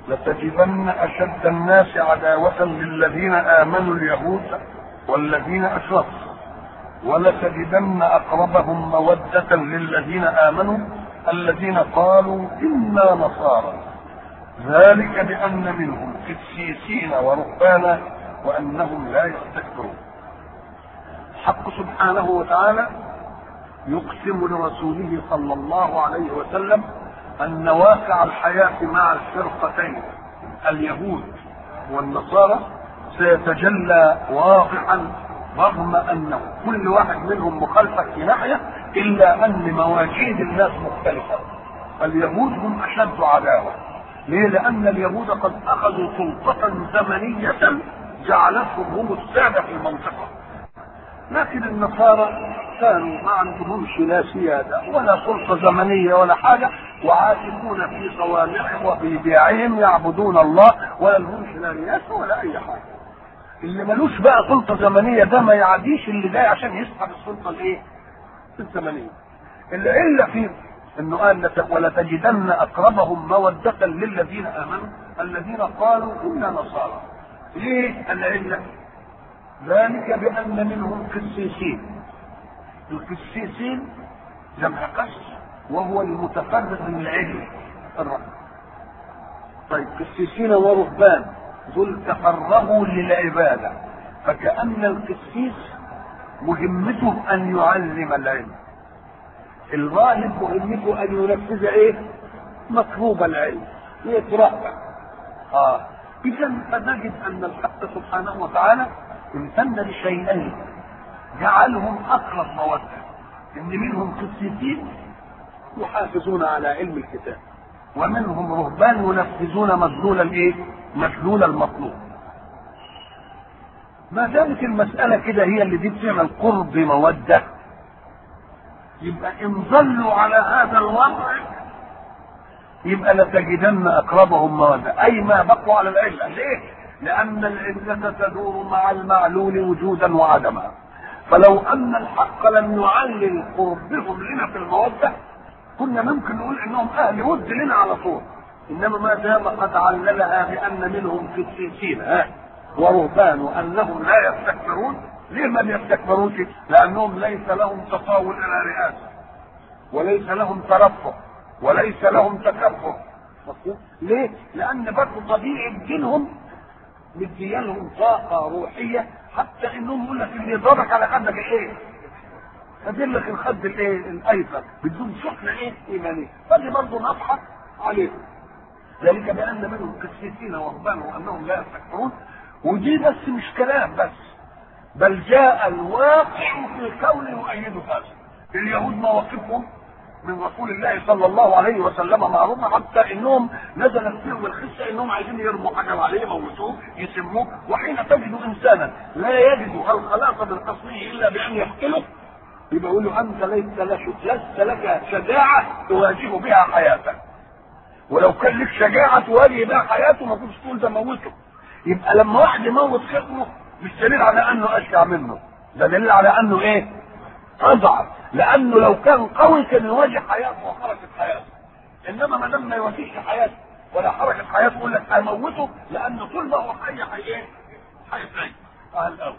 لتجدن اشد الناس عداوه للذين امنوا اليهود والذين اشركوا ولتجدن اقربهم موده للذين امنوا الذين قالوا انا نصارى ذلك بان منهم قسيسين ورهبانا وانهم لا يستكبرون حق سبحانه وتعالى يقسم لرسوله صلى الله عليه وسلم ان واقع الحياه مع الفرقتين اليهود والنصارى سيتجلى واضحا رغم ان كل واحد منهم مخالفه في ناحيه الا ان مواجيد الناس مختلفه اليهود هم اشد عداوه ليه لان اليهود قد اخذوا سلطه زمنيه جعلتهم هم الساده في المنطقه لكن النصارى كانوا ما عندهمش لا سياده ولا سلطه زمنيه ولا حاجه وعاكفون في صوامعهم وفي بيعهم يعبدون الله ولا لهمش لا رياسه ولا اي حاجه. اللي ملوش بقى سلطه زمنيه ده ما يعديش اللي جاي عشان يسحب السلطه الايه؟ الزمنيه. العله فيه انه قال ولتجدن اقربهم موده للذين امنوا الذين قالوا انا نصارى. ليه العله؟ ذلك بان منهم قسيسين القسيسين جمع قس وهو المتفرغ من العلم الرب طيب قسيسين ورهبان دول تفرغوا للعبادة فكأن القسيس مهمته أن يعلم العلم الراهب مهمته أن ينفذ إيه؟ مطلوب العلم يترهب آه إذا فنجد أن الحق سبحانه وتعالى امتن لشيئين جعلهم اقرب موده ان منهم قسيسين يحافظون على علم الكتاب ومنهم رهبان ينفذون مدلول الايه؟ مدلول المطلوب. ما دامت المسألة كده هي اللي دي بتعمل قرب مودة يبقى إن ظلوا على هذا الوضع يبقى لتجدن أقربهم مودة أي ما بقوا على العلة ليه؟ لأن العلة تدور مع المعلول وجودا وعدما فلو أن الحق لم يعلل قربهم لنا في المودة كنا ممكن نقول إنهم أهل ود لنا على طول إنما ما دام قد عللها بأن منهم قسيسين ها ورهبان وأنهم لا يستكبرون ليه ما بيستكبروش؟ لأنهم ليس لهم تطاول إلى رئاسة وليس لهم ترفه وليس لهم تكبر ليه؟ لأن برضه طبيعة دينهم مديالهم طاقه روحيه حتى انهم يقول لك اللي يضربك على خدك ايه؟ فدل لك الخد الايه؟ الايسر بدون شحنه ايه؟ ايمانيه فدي برضه نصحه عليهم ذلك بان منهم قسيسين ورهبان وانهم لا يستكبرون ودي بس مش كلام بس بل جاء الواقع في الكون يؤيد هذا اليهود مواقفهم من رسول الله صلى الله عليه وسلم معروفه حتى انهم نزلت فيهم الخسه انهم عايزين يرموا حاجه عليه يموتوه يسموه وحين تجد انسانا لا يجد الخلاصه من قصره الا بان يقتله يبقى يقول له انت ليس لك لست لك شجاعه تواجه بها حياتك ولو كان لك شجاعه تواجه بها حياته ما كنتش تقول ده موته يبقى لما واحد يموت خصمه مش دليل على انه اشجع منه ده دليل على انه ايه؟ اضعف لانه لو كان قوي كان يواجه حياته وحركه حياته انما ما دام ما يواجهش حياته ولا حركه حياته يقول لك هموته لانه طول ما هو حي حي ايه؟ هيتعي قال الاول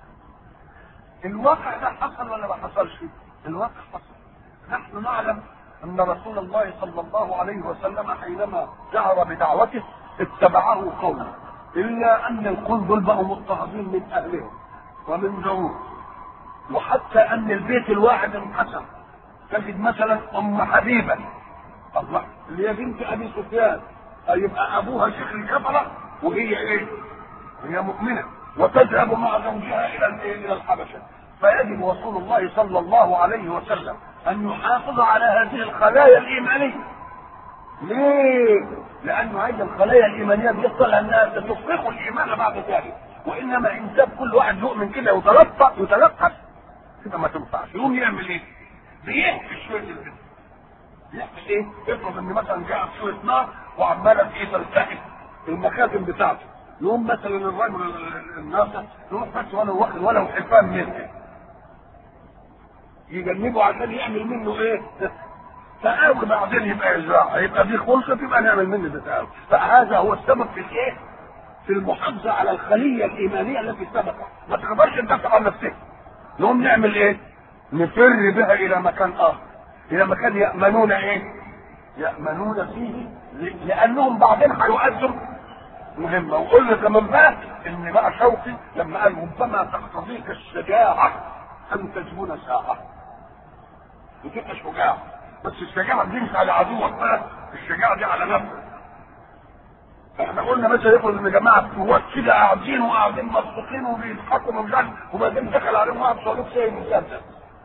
الواقع ده حصل ولا ما حصلش؟ الواقع حصل نحن نعلم ان رسول الله صلى الله عليه وسلم حينما جهر بدعوته اتبعه قومه الا ان القوم دول بقوا مضطهدين من اهلهم ومن ذووه وحتى ان البيت الواحد انقسم تجد مثلا ام حبيبه الله اللي هي بنت ابي سفيان يبقى ابوها شيخ الكفره وهي ايه؟ هي مؤمنه وتذهب مع زوجها الى الايه؟ الى الحبشه فيجب رسول الله صلى الله عليه وسلم ان يحافظ على هذه الخلايا الايمانيه ليه؟ لانه هذه الخلايا الايمانيه بيحصل انها تفرق الايمان بعد ذلك وانما ان ساب كل واحد يؤمن كده وتلقى يتلقى كده ما تنفعش يقوم يعمل ايه؟ بيحكي شويه البنت يحكي ايه؟ افرض ان مثلا جاء شويه نار وعماله ايه تلتهب المخازن بتاعته يقوم مثلا الرجل الناصر يروح بس ولو واخد ولو حفان منه يجنبه عشان يعمل منه ايه؟ تقاوي بعدين يبقى يزرع يبقى دي خلصت يبقى نعمل منه ده تقاوي فهذا هو السبب في الايه؟ في المحافظه على الخليه الايمانيه التي سبقت ما تقدرش تدافع عن نفسك نقوم نعمل ايه؟ نفر بها الى مكان اخر الى مكان يامنون ايه؟ يامنون فيه لانهم بعدين هيؤدوا مهمه وقلنا كمان بقى ان بقى شوقي لما قال ربما تقتضيك الشجاعه ان تجبن ساعه وتبقى شجاع بس الشجاعه دي مش على عدوك بقى الشجاعه دي على نفسك احنا قلنا مثلا يفرض ان جماعه قوات كده قاعدين وقاعدين مبسوطين وبيضحكوا ومش عارف وبعدين دخل عليهم واحد صاروخ سايب مسدس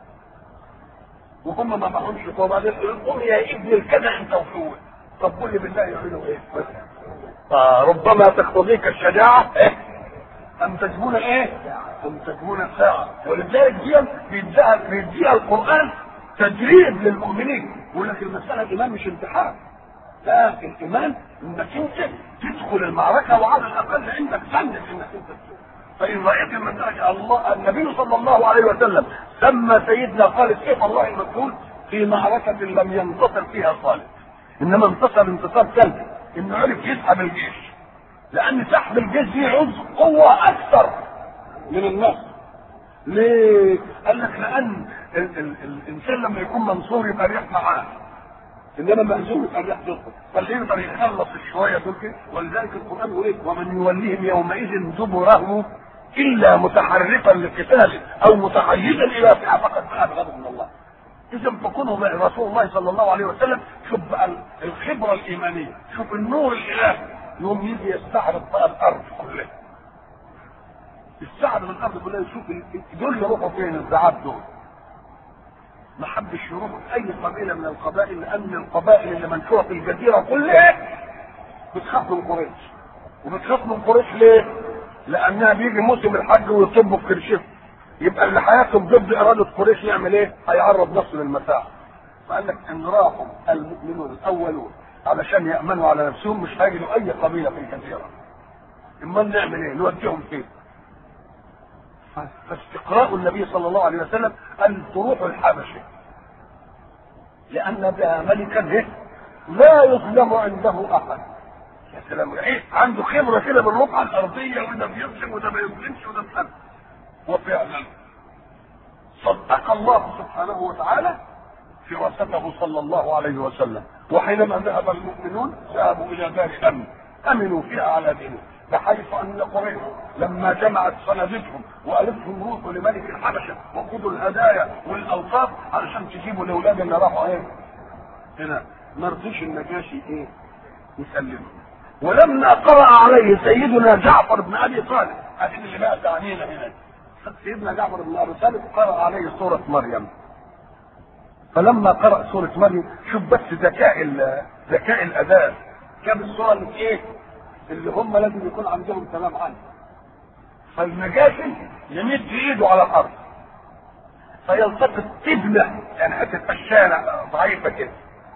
وهم ما معهمش قوه بعدين قول يا ابن الكذا انت وفوق طب قول لي بالله يعملوا ايه؟ فربما تقتضيك الشجاعه ايه؟ ان تجبون ايه؟ ان تجبون ساعه ولذلك دي بيديها بيديها القران تدريب للمؤمنين يقول لك المساله الايمان مش امتحان لا الايمان انك انت تدخل المعركه وعلى الاقل عندك سند انك انت تدخل فان رايت المساله الله النبي صلى الله عليه وسلم سمى سيدنا خالد سيف الله المسلول في معركه لم ينتصر فيها خالد انما انتصر انتصار سلبي انه عرف يسحب الجيش لان سحب الجيش دي عز قوه اكثر من النصر ليه؟ قال لك لان ال ال الانسان لما يكون منصور يبقى ريح معاه انما مهزوم يبقى ريح ضده فاللي يقدر يخلص الشويه دول كده ولذلك القران يقول ايه؟ ومن يوليهم يومئذ دبره الا متحرفا لقتال او متحيزا الى فئه فقد باء بغضب من الله. اذا فكونه رسول الله صلى الله عليه وسلم شوف بقى الخبره الايمانيه، شوف النور الالهي يوم يجي يستعرض بقى الارض كلها. يستعرض الارض كلها يشوف دول يروحوا فين الزعاب دول. ما حبش يروح اي قبيله من القبائل لان القبائل اللي منشوره في الجزيره كلها بتخاف من قريش وبتخاف من قريش ليه؟ لانها بيجي موسم الحج ويطبوا في كرشهم يبقى اللي هيكتب ضد اراده قريش يعمل ايه؟ هيعرض نفسه للمتاع فقال لك ان راحوا المؤمنون الاولون علشان يامنوا على نفسهم مش هيجدوا اي قبيله في الجزيره امال نعمل ايه؟ نوديهم فين؟ فاستقراء النبي صلى الله عليه وسلم ان تروحوا الحبشه لان بها ملكا لا يظلم عنده احد يا سلام ايه عنده خبره كده بالرقعه الارضيه وده بيظلم وده ما يظلمش وده بحد وفعلا صدق الله سبحانه وتعالى فراسته صلى الله عليه وسلم وحينما ذهب المؤمنون ذهبوا الى دار امن امنوا فيها على دينه بحيث ان قريش لما جمعت صناديقهم وقالت لهم روحوا لملك الحبشه وخذوا الهدايا والاوصاف علشان تجيبوا الاولاد اللي راحوا ايه؟ هنا ما رضيش النجاشي ايه؟ يسلمه ولما قرأ عليه سيدنا جعفر بن ابي طالب هذه اللي بقى تعنينا هنا سيدنا جعفر بن ابي طالب قرأ عليه سورة مريم فلما قرأ سورة مريم شوف بس ذكاء ذكاء الأداء جاب السورة اللي في إيه؟ اللي هم لازم يكون عندهم كلام عنه فالنجاشي يمد ايده على الارض فيلتقط تبنة يعني حتة قشانة ضعيفة كده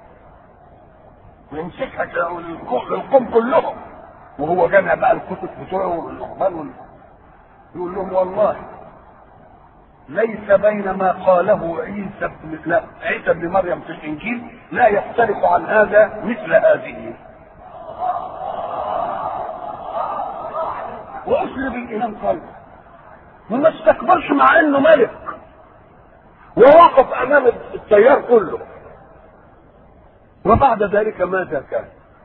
ويمسكها كده للقوم كلهم وهو جمع بقى الكتب بتوعه والرهبان يقول لهم والله ليس بين ما قاله عيسى بن لا عيسى بن مريم في الانجيل لا يختلف عن هذا مثل هذه واسلب الايمان قلبه وما استكبرش مع انه ملك ووقف امام التيار كله وبعد ذلك ماذا كان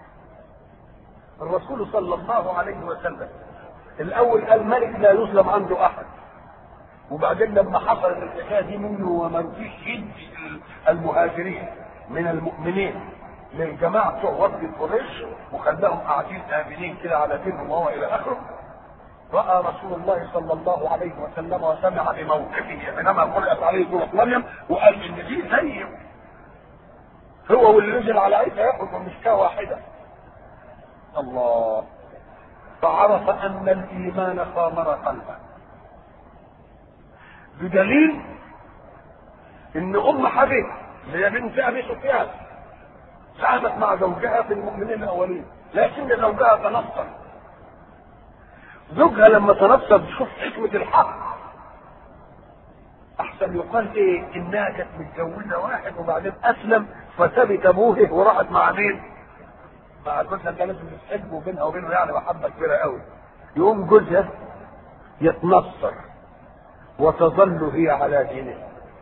الرسول صلى الله عليه وسلم الاول قال ملك لا يظلم عنده احد وبعدين لما حصلت الحكايه دي منه وما فيش يد المهاجرين من المؤمنين للجماعه بتوع وفد قريش وخلاهم قاعدين امنين كده على دينهم وهو الى اخره راى رسول الله صلى الله عليه وسلم وسمع بموقفه حينما قرات عليه سوره مريم وقال ان دي زي هو واللي نزل على عيسى ياخذ مشكاه واحده الله فعرف ان الايمان خامر قلبه بدليل ان ام حبيب اللي هي بنت ابي سفيان ذهبت مع زوجها في المؤمنين الاولين لكن زوجها تنصر زوجها لما تنصر تشوف حكمة الحق أحسن لم يقال ايه انها كانت متجوزه واحد وبعدين اسلم فسابت ابوه وراحت مع مين؟ مع جوزها كانت بتحبه بينها وبينه يعني محبه كبيره قوي يقوم جوزها يتنصر وتظل هي على دينه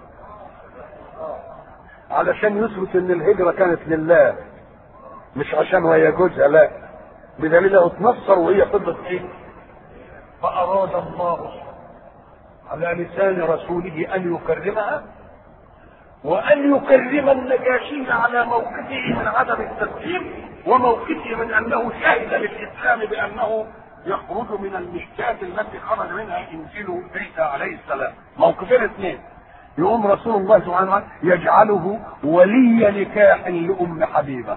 علشان يثبت ان الهجره كانت لله مش عشان وهي جوزها لا بدليل انه اتنصر وهي فضلت ايه؟ فاراد الله على لسان رسوله ان يكرمها وان يكرم النجاشي على موقفه من عدم التسليم وموقفه من انه شهد للاسلام بانه يخرج من المشكاة التي خرج منها انجيل عيسى عليه السلام موقفين اثنين يقوم رسول الله سبحانه وتعالى يجعله ولي نكاح لام حبيبه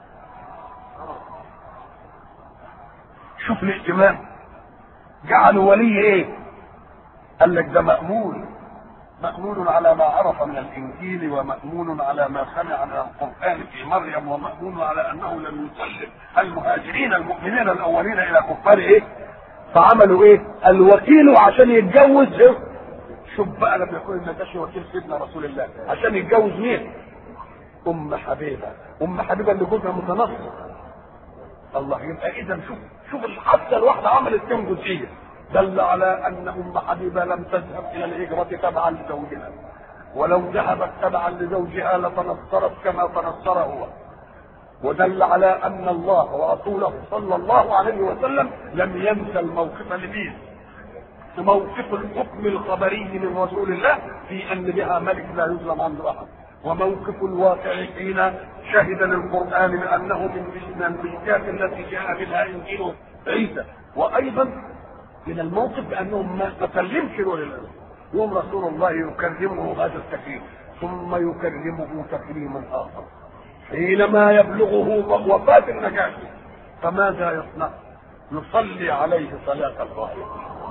شوف الاهتمام جعله ولي ايه قال لك ده مأمون مأمون على ما عرف من الإنجيل ومأمون على ما سمع من القرآن في مريم ومأمون على أنه لم يسلم المهاجرين المؤمنين الأولين إلى كفار إيه؟ فعملوا إيه؟ الوكيل عشان يتجوز إيه؟ شوف بقى لما يكون النجاشي وكيل سيدنا رسول الله عشان يتجوز مين؟ أم حبيبة أم حبيبة اللي جوزها متنصر الله يبقى إذا شوف شوف حتى الواحدة عملت كم جزئية دل على ان ام حبيبه لم تذهب الى الهجره تبعا لزوجها ولو ذهبت تبعا لزوجها لتنصرت كما تنصر هو ودل على ان الله ورسوله صلى الله عليه وسلم لم ينسى الموقف لمين موقف الحكم الخبري من رسول الله في ان بها ملك لا يظلم عنده احد وموقف الواقع حين شهد للقران بانه من الملكات التي جاء منها انجيل عيسى وايضا من الموقف بانهم ما تسلمش له يوم رسول الله يكرمه هذا التكريم ثم يكرمه تكريما اخر حينما يبلغه وفاه النجاشي فماذا يصنع؟ يصلي عليه صلاه الغائب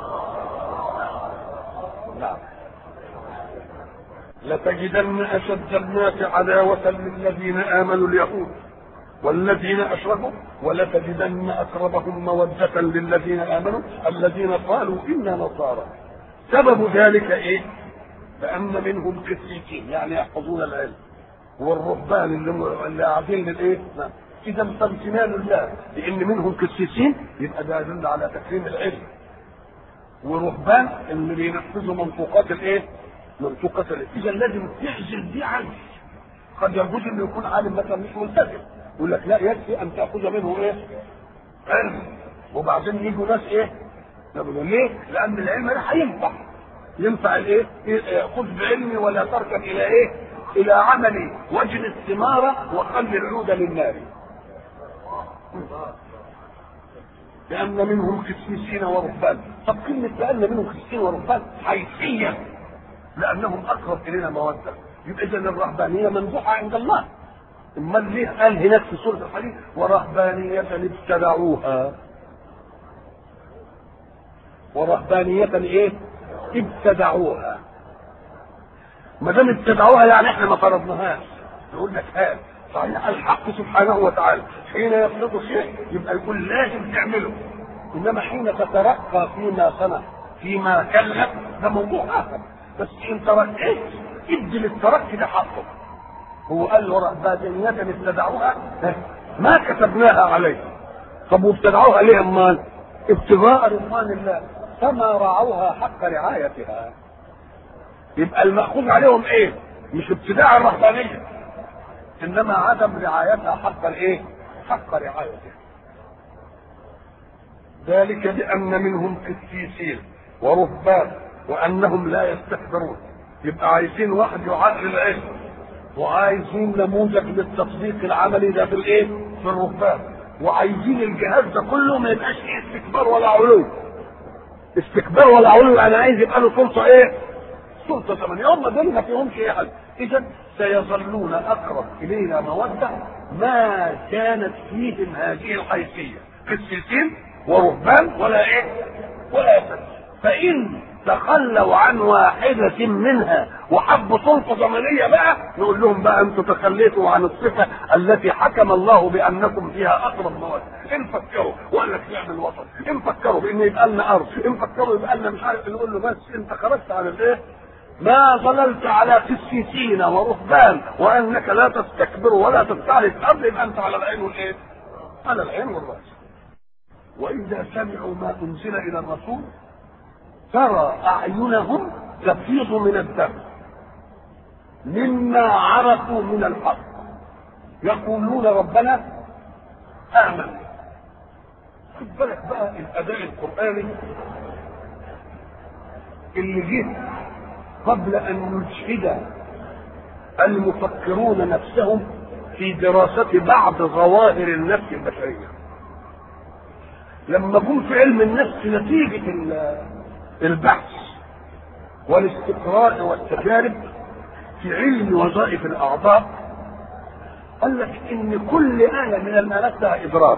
نعم لتجدن اشد الناس عداوه للذين امنوا اليهود والذين اشركوا ولتجدن اقربهم موده للذين امنوا الذين قالوا انا نصارى سبب ذلك ايه لان منهم قسيسين يعني يحفظون العلم والرهبان اللي اللي قاعدين للايه اذا فامتنان الله لان منهم قسيسين يبقى ده يدل على تكريم العلم ورهبان اللي بينفذوا منطوقات الايه منطوقات العلم اذا لازم تحزن دي عنه قد يجوز انه يكون عالم مثلا مش ملتزم يقول لك لا يكفي ان تاخذ منه ايه؟ علم وبعدين يجوا ناس ايه؟ يقولوا ليه؟ لان العلم ده هينفع ينفع الايه؟ خذ بعلمي ولا تركن الى ايه؟ الى عملي واجن الثمار وخلي العود للنار. لأن منهم قسيسين ورهبان، طب كلمة لأن منهم قسيسين ورهبان حيثية لأنهم أقرب إلينا مودة، يبقى إذا الرهبانية ممدوحة عند الله. امال ليه قال هناك في سوره الحديث ورهبانية ابتدعوها ورهبانية ايه؟ ابتدعوها ما دام ابتدعوها يعني احنا ما فرضناهاش يقول لك هات صحيح الحق سبحانه وتعالى حين يفرض شيء يبقى يقول لازم تعمله انما حين تترقى فيما صنع فيما كلف ده موضوع اخر بس ان تركت ادي للترك ده حقه هو قال له رهبانية ابتدعوها ما كتبناها عليه طب وابتدعوها ليه امال؟ ابتغاء رضوان الله فما رعوها حق رعايتها يبقى المأخوذ عليهم ايه؟ مش ابتداع الرهبانية انما عدم رعايتها حق الايه؟ حق رعايتها ذلك بأن منهم قسيسين ورهبان وأنهم لا يستكبرون يبقى عايزين واحد يعلم العلم وعايزين نموذج للتطبيق العملي ده في الايه؟ في الرهبان وعايزين الجهاز ده كله ما يبقاش فيه استكبار ولا علو استكبار ولا علو انا عايز يبقى له سلطه ايه؟ سلطه زمنيه هم دول ما فيهمش ايه حاجه اذا سيظلون اقرب الينا موده ما كانت فيهم هذه الحيثيه قسيسين ورهبان ولا ايه؟ ولا يسد فان تخلوا عن واحدة منها وحبوا سلطة زمنية بقى نقول لهم بقى انتم تخليتوا عن الصفة التي حكم الله بأنكم فيها أقرب مواد إن فكروا وقال لك نعمل وسط إن فكروا بإن يبقى لنا أرض إن فكروا يبقى لنا مش عارف نقول له بس أنت خرجت عن الإيه؟ ما ظللت على قسيسين ورهبان وانك لا تستكبر ولا تستعلي الارض يبقى انت على العين والايه؟ على العين والراس. واذا سمعوا ما انزل الى الرسول ترى اعينهم تفيض من الدم مما عرفوا من الحق يقولون ربنا امن خد بالك بقى الاداء القراني اللي جه قبل ان يجهد المفكرون نفسهم في دراسة بعض ظواهر النفس البشرية لما جم في علم النفس نتيجة البحث والاستقراء والتجارب في علم وظائف الأعضاء قال لك إن كل آلة من الآلات لها إدراك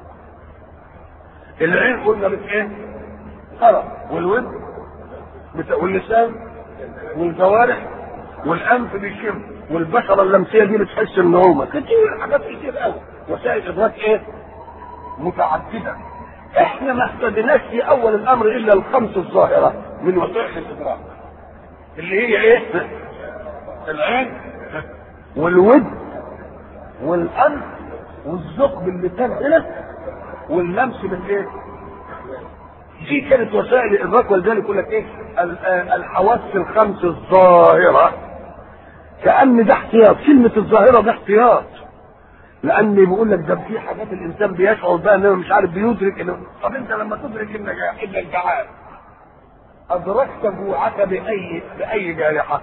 العين قلنا بت إيه؟ ترى والود واللسان والجوارح والانف بيشم والبشره اللمسيه دي بتحس ان هم كتير حاجات كتير قوي وسائل ادراك ايه؟ متعدده احنا ما اهتديناش في اول الامر الا الخمس الظاهره من وسائل الادراك اللي هي ايه؟ العين والود والانف والذوق باللسان هنا واللمس بالايه؟ دي كانت وسائل الادراك ولذلك يقول لك ايه الحواس الخمس الظاهره كان ده احتياط كلمه الظاهره ده احتياط لان بيقول لك ده في حاجات الانسان بيشعر بقى انه مش عارف بيدرك انه طب انت لما تدرك انك انك جعان ادركت جوعك باي باي جارحه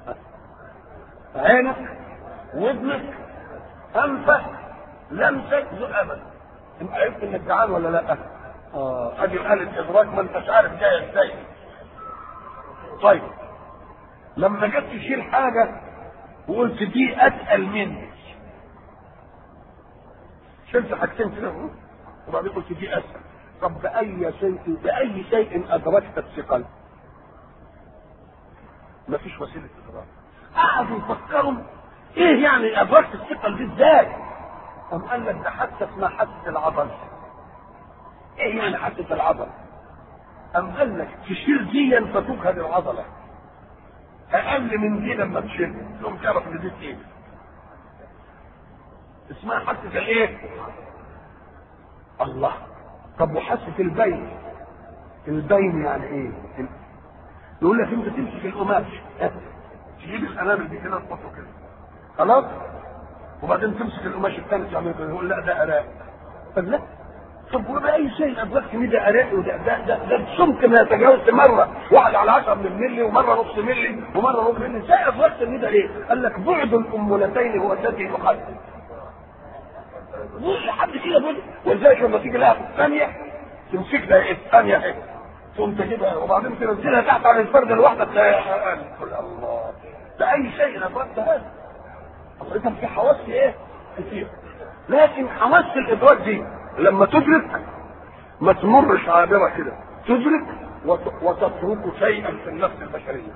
عينك ودنك انفك لمسك ذؤبك انت عرفت انك جعان ولا لا؟ اه ادي آلة ادراك ما انتش عارف جايه ازاي طيب لما جيت تشيل حاجة وقلت دي اتقل مني شلت حاجتين كده وبعدين قلت دي اسهل طب بأي شيء بأي شيء أدركت الثقل؟ مفيش وسيلة إدراك. قعدوا يفكروا إيه يعني أدركت الثقل دي إزاي؟ قام قال لك ده حتى اسمها حاسة العضل. ايه يعني حاسه العضله ام قال لك تشيل ديا فتجهد العضله اقل من دي لما تشيل تقوم تعرف ان دي ايه اسمها حاسه الايه الله طب وحاسه البين البين يعني ايه يقول لك انت تمسك القماش تجيب الانامل دي كده تحطه كده خلاص وبعدين تمسك القماش الثاني تعمل كده يقول لا ده اراء طب لا طب وبأي شيء أدركت إن ده أراء وده ده ده ده السمك ما يتجاوزش مرة واحد على 10 من الملي ومرة نص ملي ومرة ربع ملي ازاي أدركت إن ده إيه؟ قال لك بعد الأمولتين هو الذي يحدد لحد كده بص ولذلك لما تيجي لها في الثانية تمسك لها إيه الثانية إيه تقوم تجيبها وبعدين تنزلها تحت على الفردة الواحدة تلاقيها قال الله بأي شيء أدركت هذا إذا في حواس إيه؟ كتير لكن حواس الإدراك دي لما تدرك ما تمرش عابره كده تدرك وت- وتترك شيئا في النفس البشريه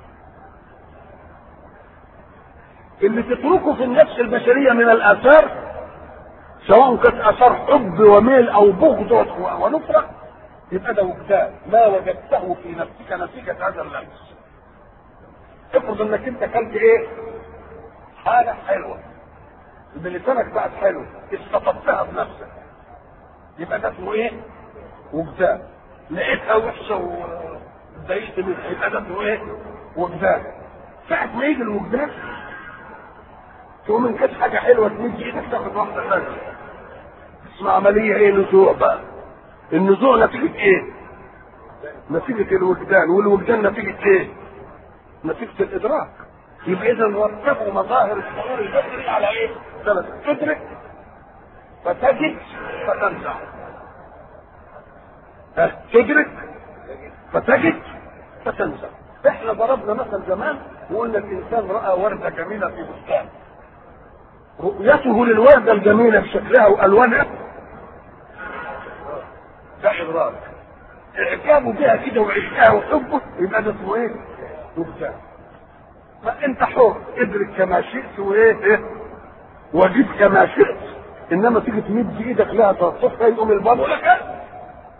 اللي تتركه في النفس البشريه من الاثار سواء كانت اثار حب وميل او بغض و- ونفره يبقى ده وجدان ما وجدته في نفسك نتيجه هذا اللمس افرض انك انت اكلت ايه حاجه حلوه بلسانك بقت حلوه استطبتها بنفسك يبقى ده اسمه ايه؟ وجدان لقيتها وحشه واتضايقت منها يبقى ده اسمه ايه؟ وجدان ساعة ما يجي الوجدان تقوم ان كانت حاجة حلوة تمد ايدك تاخد واحدة ثانية اسمها عملية ايه نزوع بقى النزوع نتيجة ايه؟ نتيجة الوجدان والوجدان نتيجة ايه؟ نتيجة الإدراك يبقى إذا رتبوا مظاهر الشعور البشري على إيه؟ ثلاثة تدرك فتجد فتنزع ها، تدرك فتجد فتنزع احنا ضربنا مثل زمان وقلنا الانسان راى ورده جميله في بستان رؤيته للورده الجميله بشكلها والوانها ده ادراك اعجابه بها كده وعشقها وحبه يبقى ده اسمه ايه؟ وجدان فانت حر ادرك كما شئت وايه ايه وجد كما شئت انما تيجي تمد ايدك لها تلطفها يقوم الباب لك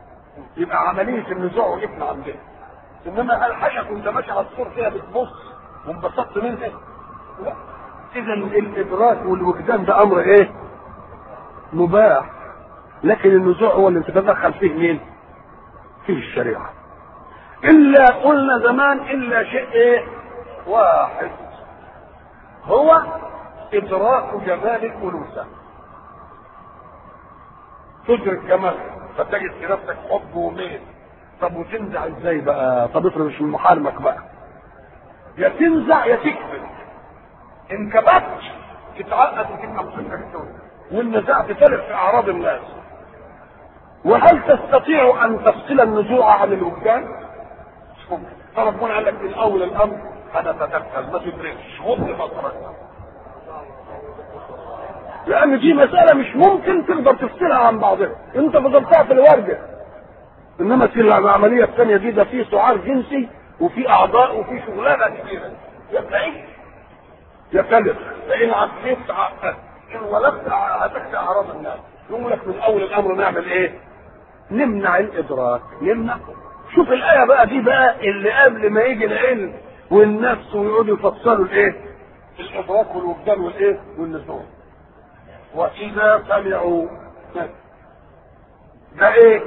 يبقى عمليه النزوع وقفنا عندنا انما هل حاجه كنت ماشي على السور فيها بتبص وانبسطت منها لا اذا الادراك والوجدان ده امر ايه مباح لكن النزوع هو اللي تتدخل فيه مين فيه الشريعه الا قلنا زمان الا شيء ايه واحد هو ادراك جمال الانوثه تدرك جمالها فتجد في نفسك حب وميل طب وتنزع ازاي بقى طب افرض مش من محارمك بقى يا تنزع يا تكبر ان كبت تتعقد وتبقى مسكك وان نزعت تلف في اعراض الناس وهل تستطيع ان تفصل النزوع عن الوجدان؟ فربنا قال لك من اول الامر انا تدخل ما تدركش غض بصرك لان دي مساله مش ممكن تقدر تفصلها عن بعضها انت فضلتها في الورده انما في العمليه الثانيه دي ده في سعار جنسي وفي اعضاء وفي شغلانه كبيره يا بعيد يا كلب فان عصيت عقدت ان ولدت هتكفي اعراض الناس يقول لك من اول الامر نعمل ايه؟ نمنع الادراك نمنع شوف الايه بقى دي بقى اللي قبل ما يجي العلم والنفس ويقعدوا يفصلوا الايه؟ الادراك والوجدان والايه؟ والنزول واذا سمعوا ده ايه؟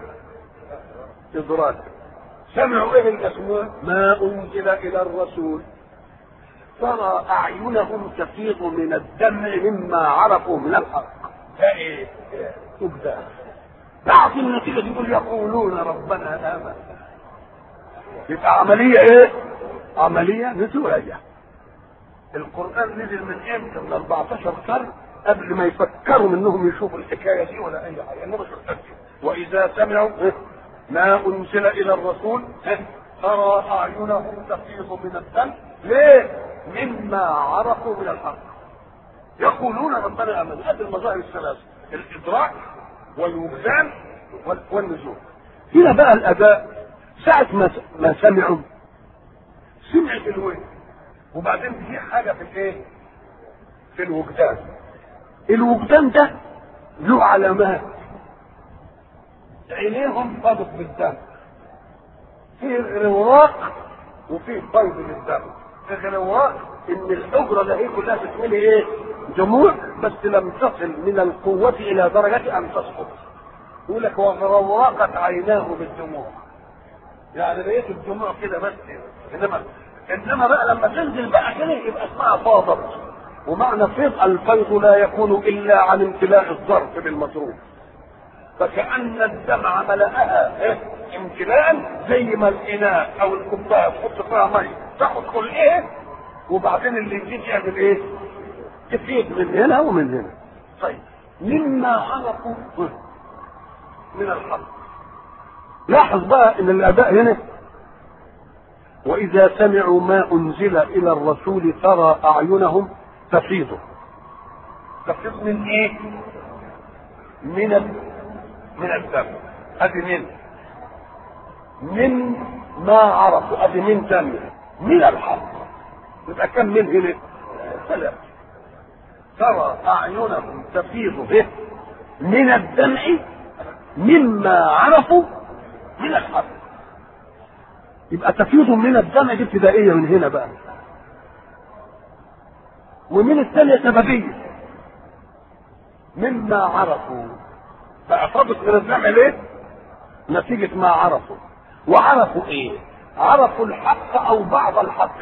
ادراك سمعوا ايه الاسماء؟ ما انزل الى الرسول ترى اعينهم تفيض من الدمع مما عرفوا من الحق ده ايه؟ وجدان بعد النتيجه دي يقول يقولون ربنا امنا يبقى عمليه ايه؟ عمليه نزوليه القران نزل من امتى؟ من 14 قرن قبل ما يفكروا انهم يشوفوا الحكايه دي ولا اي حاجه انما شفتها واذا سمعوا ما انزل الى الرسول ترى اعينهم تفيض من الدم ليه؟ مما عرفوا من الحق يقولون ربنا امن هذه المظاهر الثلاث الادراك والوجدان والنزول هنا بقى الاداء ساعة ما ما سمعوا سمعت الوجه وبعدين في حاجة في الايه؟ في الوجدان الوجدان ده له علامات عينيهم فاضت بالدم في غرواق وفي بيض للدم الغرواق ان الحجره اللي هي كلها تتملي ايه؟ دموع بس لم تصل من القوه الى درجه ان تسقط يقول لك وغرواقت عيناه بالدموع يعني لقيت الدموع كده بس انما انما بقى لما تنزل بقى كده يبقى اسمها فاضت ومعنى فيض الفيض لا يكون الا عن امتلاء الظرف بالمصروف فكأن الدمع ملأها إيه؟ امتلاء زي ما الإناء أو الكوباية تحط فيها مية تاخد كل إيه وبعدين اللي يزيد يعمل إيه؟ تفيد من هنا ومن هنا. طيب مما عرفوا من الحق. لاحظ بقى إن الأداء هنا وإذا سمعوا ما أنزل إلى الرسول ترى أعينهم تفيض. تفيض من إيه؟ من ال... من الدم ادي من من ما عرفوا ادي من ثانية من الحق يبقى كم من هنا ثلاثة ترى اعينهم تفيض به من الدمع مما عرفوا من الحق يبقى تفيض من الدمع دي ابتدائية من هنا بقى ومن الثانية سببية مما عرفوا فأفاضت من الدمع ليه؟ نتيجة ما عرفوا وعرفوا ايه؟ عرفوا الحق او بعض الحق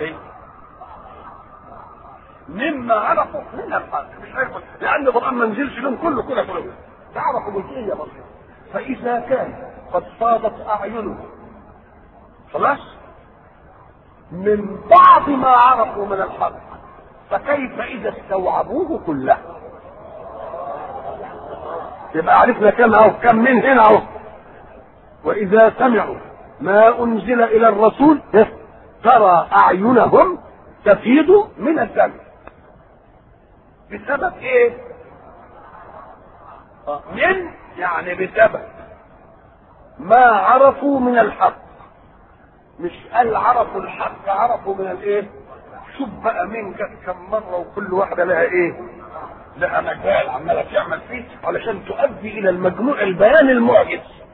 مما عرفوا من الحق مش عارف لان القران ما نزلش لهم كله كده كله تعرفوا جزئيه بسيطه فاذا كان قد فاضت اعينهم خلاص من بعض ما عرفوا من الحق فكيف اذا استوعبوه كله يبقى عرفنا كم اهو كم من هنا اهو واذا سمعوا ما انزل الى الرسول ترى اعينهم تفيض من الدم بسبب ايه من يعني بسبب ما عرفوا من الحق مش قال عرفوا الحق عرفوا من الايه شوف بقى مين كانت كم مره وكل واحده لها ايه لها مجال عماله تعمل فيه علشان تؤدي الى المجموع البيان المعجز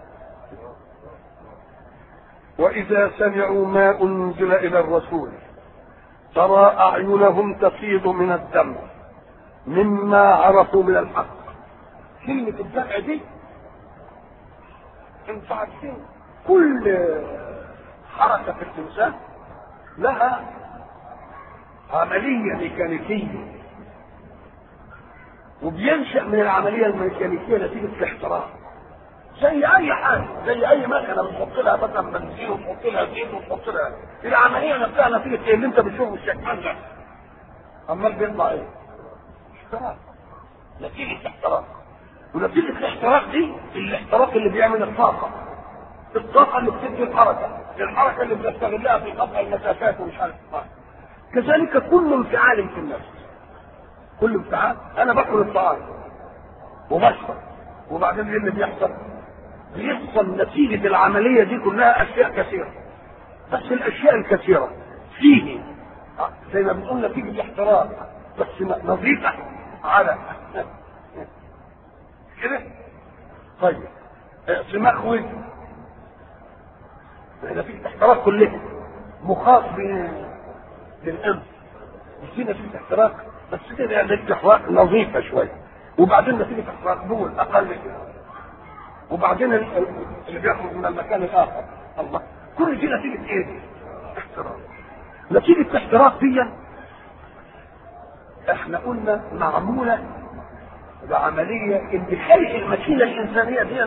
واذا سمعوا ما انزل الى الرسول ترى اعينهم تفيض من الدم مما عرفوا من الحق كلمة الدمع دي انتوا عارفين كل حركة في الإنسان لها عملية ميكانيكية وبينشأ من العملية الميكانيكية نتيجة الاحتراق زي أي حاجة زي أي مكنة بتحط لها مثلا بنزين وتحط لها زيت وتحط لها العملية نفسها نتيجة إيه اللي أنت بتشوفه الشكمان ده عمال بيطلع إيه؟ احتراق نتيجة احتراق ونتيجة الاحتراق دي الاحتراق اللي بيعمل الطاقة الطاقة اللي بتدي الحركة الحركة اللي بنستغلها في قطع المسافات ومش عارف إيه. كذلك كل انفعال في النفس كل انفعال انا باكل الطعام وبشرب وبعدين ايه اللي بيحصل؟ بيحصل نتيجة العملية دي كلها أشياء كثيرة بس الأشياء الكثيرة فيه زي ما بنقول نتيجة احتراق بس نظيفة على كده طيب سماخ وزن نتيجة احتراق كلها مخاط للأنف في نتيجة احتراق بس كده يعني نتيجة احتراق نظيفة شوية وبعدين نتيجة احتراق دول أقل كده وبعدين اللي بيخرج من المكان الآخر الله كل دي نتيجة إيه؟ احتراق نتيجة الاحتراق دي احنا قلنا معمولة بعملية اللي خلق الماكينة الإنسانية دي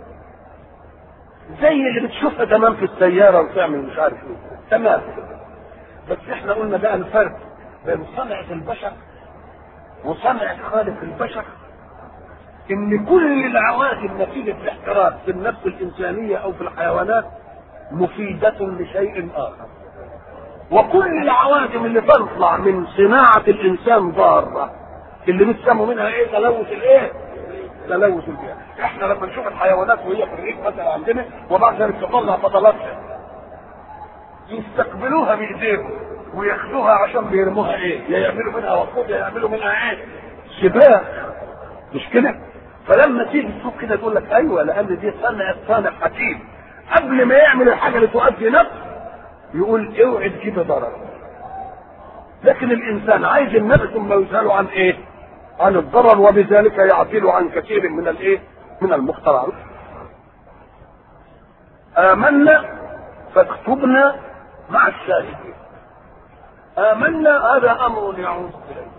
زي اللي بتشوفها تمام في السيارة وتعمل مش عارف ايه تمام بس احنا قلنا بقى الفرق بين صنعة البشر وصنعة خالق البشر ان كل العوادم نتيجة الاحتراق في النفس الانسانية او في الحيوانات مفيدة لشيء اخر وكل العوادم اللي تطلع من صناعة الانسان ضارة اللي بيسموا منها ايه تلوث الايه تلوث البيئة احنا لما نشوف الحيوانات وهي في الريف مثلا عندنا وبعد ذلك تطلع فضلاتها يستقبلوها بايديهم وياخدوها عشان بيرموها ايه يا يعملوا منها وقود يا يعملوا منها ايه سباق مش كده فلما تيجي تشوف كده تقول لك ايوه لان دي صنع صانع حكيم قبل ما يعمل الحاجه اللي تؤدي نفس يقول اوعي تجيب ضرر لكن الانسان عايز النفس ثم يسال عن ايه عن الضرر وبذلك يعدل عن كثير من الايه من المخترعات آمنا فاكتبنا مع الشاهدين آمنا هذا أمر يعود إليه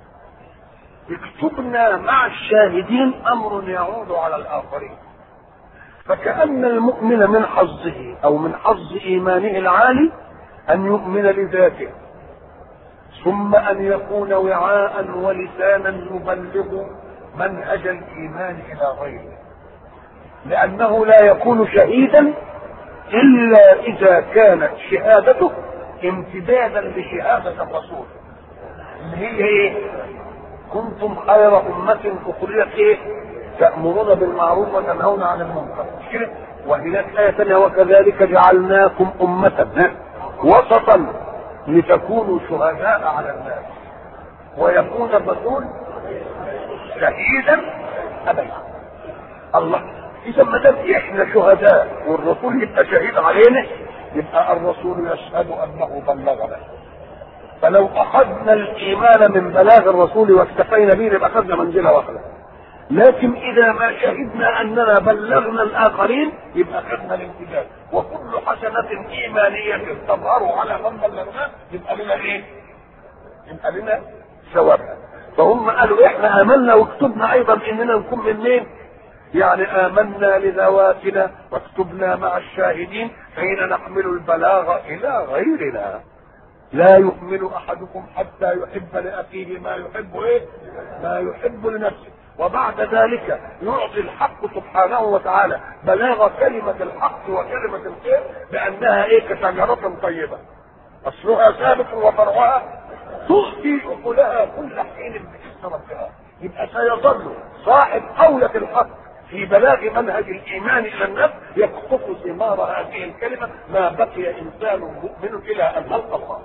اكتبنا مع الشاهدين أمر يعود على الآخرين فكأن المؤمن من حظه أو من حظ إيمانه العالي أن يؤمن لذاته ثم أن يكون وعاء ولسانا يبلغ منهج الإيمان إلى غيره لأنه لا يكون شهيدا إلا إذا كانت شهادته امتدادا لشهادة الرسول اللي هي إيه؟ كنتم خير أمة أخرجت إيه؟ تأمرون بالمعروف وتنهون عن المنكر مش كده؟ وهناك آية ثانية وكذلك جعلناكم أمة وسطا لتكونوا شهداء على الناس ويكون الرسول شهيدا أبدا الله إذا ما دام إحنا شهداء والرسول يبقى شهيد علينا يبقى الرسول يشهد أنه بلغنا فلو أخذنا الإيمان من بلاغ الرسول واكتفينا به يبقى أخذنا منزلة واحدة لكن إذا ما شهدنا أننا بلغنا الآخرين يبقى أخذنا الامتداد وكل حسنة إيمانية تظهر على من بلغناه يبقى لنا إيه؟ يبقى لنا ثوابها فهم قالوا إحنا آمنا واكتبنا أيضا إننا نكون من مين؟ يعني آمنا لذواتنا واكتبنا مع الشاهدين حين نحمل البلاغ إلى غيرنا لا يؤمن أحدكم حتى يحب لأخيه ما يحب إيه؟ ما يحب لنفسه وبعد ذلك يعطي الحق سبحانه وتعالى بلاغ كلمة الحق وكلمة الخير بأنها إيه كشجرة طيبة أصلها ثابت وفرعها تؤتي أكلها كل حين بإذن ربها يبقى سيظل صاحب قولة الحق في بلاغ منهج الايمان الى النفس يقطف ثمار هذه الكلمه ما بقي انسان مؤمن الى ان نلقى الله.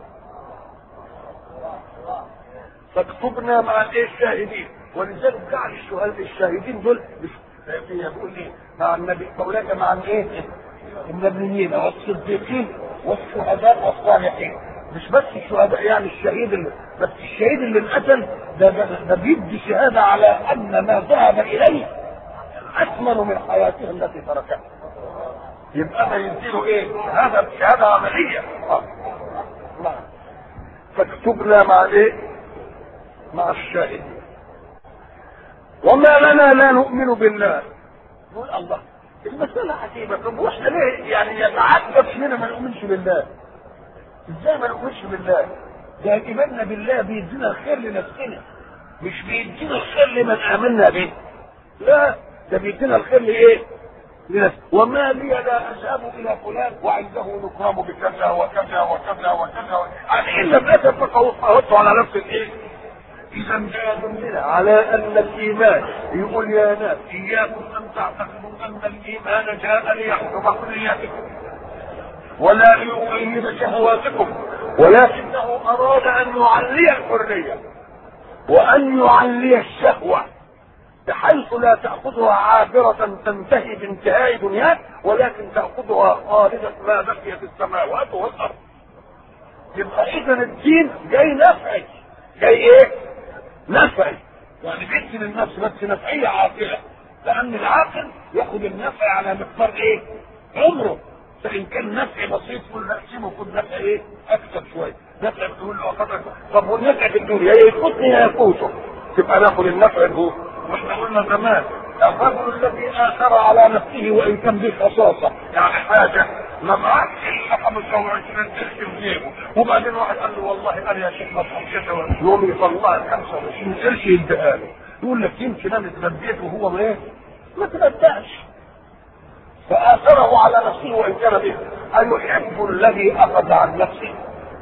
فاكتبنا مع الايه الشاهدين ولذلك جعل الشهداء الشاهدين دول يقول ايه مع النبي اولئك مع الايه؟ النبيين والصديقين والشهداء والصالحين مش بس الشهداء يعني الشهيد اللي بس الشهيد اللي انقتل ده, ده, ده بيدي شهاده على ان ما ذهب اليه اثمن من حياته التي تركها يبقى ده يديله ايه؟ هذا شهاده عمليه آه. نعم فاكتبنا مع ايه؟ مع الشاهدين وما لنا لا نؤمن بالله نقول الله المسألة عجيبة طب واحنا ليه يعني يتعجب اننا ما نؤمنش بالله ازاي ما نؤمنش بالله ده ايماننا بالله بيدينا الخير لنفسنا مش بيدينا الخير لمن امنا به لا ده بيدينا الخير لايه لنفسه وما لي لا اذهب الى فلان وعنده نكرم بكذا وكذا وكذا وكذا يعني ان لم اذهب فقهوت على نفس الايه اذا جاء على ان الايمان يقول يا ناس اياكم ان تعتقدوا ان الايمان جاء ليحكم حريتكم ولا ليقيد شهواتكم ولكنه اراد ان يعلي الحريه وان يعلي الشهوه بحيث لا تاخذها عابره تنتهي بانتهاء دنياك ولكن تاخذها خالده ما بقيت السماوات والارض يبقى اذا الدين جاي نفعي جاي ايه؟ نفعي يعني بيدي للنفس بس نفعيه عاقله لان العاقل ياخذ النفع على مقدار ايه؟ عمره فان كان نفع بسيط كل نقسمه خد نفع ايه؟ اكثر شويه نفع بتقول له أخذ طب والنفع في الدنيا يفوتني يا يفوته تبقى ناخذ النفع هو واحنا قلنا زمان الرجل الذي اثر على نفسه وان كان به خصاصه يعني حاجه ما معكش الا 25 قرش في جيبه وبعدين واحد قال له والله انا يا شيخ مطعم كده يوم يطلع 25 قرش يديها له يقول لك يمكن انا اتغديت وهو ما ايه؟ ما تغداش فاثره على نفسه وان كان به ايحب الذي اخذ عن نفسه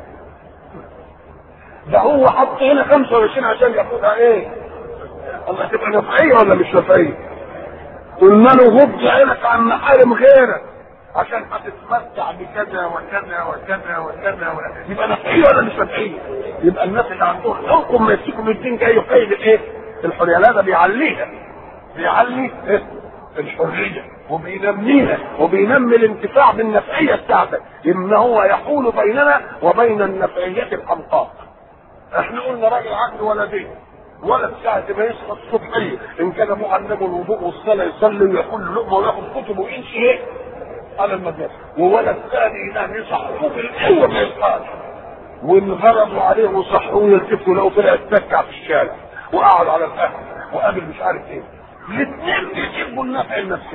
ده هو حط هنا 25 عشان ياخدها ايه؟ الله تبقى نفعيه ولا مش نفعيه؟ قلنا له غض عينك عن محارم غيرك عشان هتتمتع بكذا وكذا وكذا وكذا وكذا يبقى نفعيه ولا مش نفعيه؟ يبقى الناس اللي عندهم حكم ما يمسكوا الدين جاي يقيد الايه؟ الحريه لا ده بيعليها بيعلي إيه؟ الحريه وبينميها وبينمي الانتفاع بالنفعيه بتاعتك ان هو يحول بيننا وبين النفعيه الحمقاء احنا قلنا راجل عنده ولدين ولد ساعة ما يصحى الصبحية إن كان معلم الوضوء والصلاة يصلي وياكل لقمة وياخد كتب ويمشي إيه؟ على المدرسة وولد ثاني ينام يصحى بالقوة ما يصحاش وانغرضوا عليه وصحوه يلتفوا لقوا طلع اتكع في الشارع وقعد على القهوة وقابل مش عارف ايه الاثنين بيحبوا النفع النفسي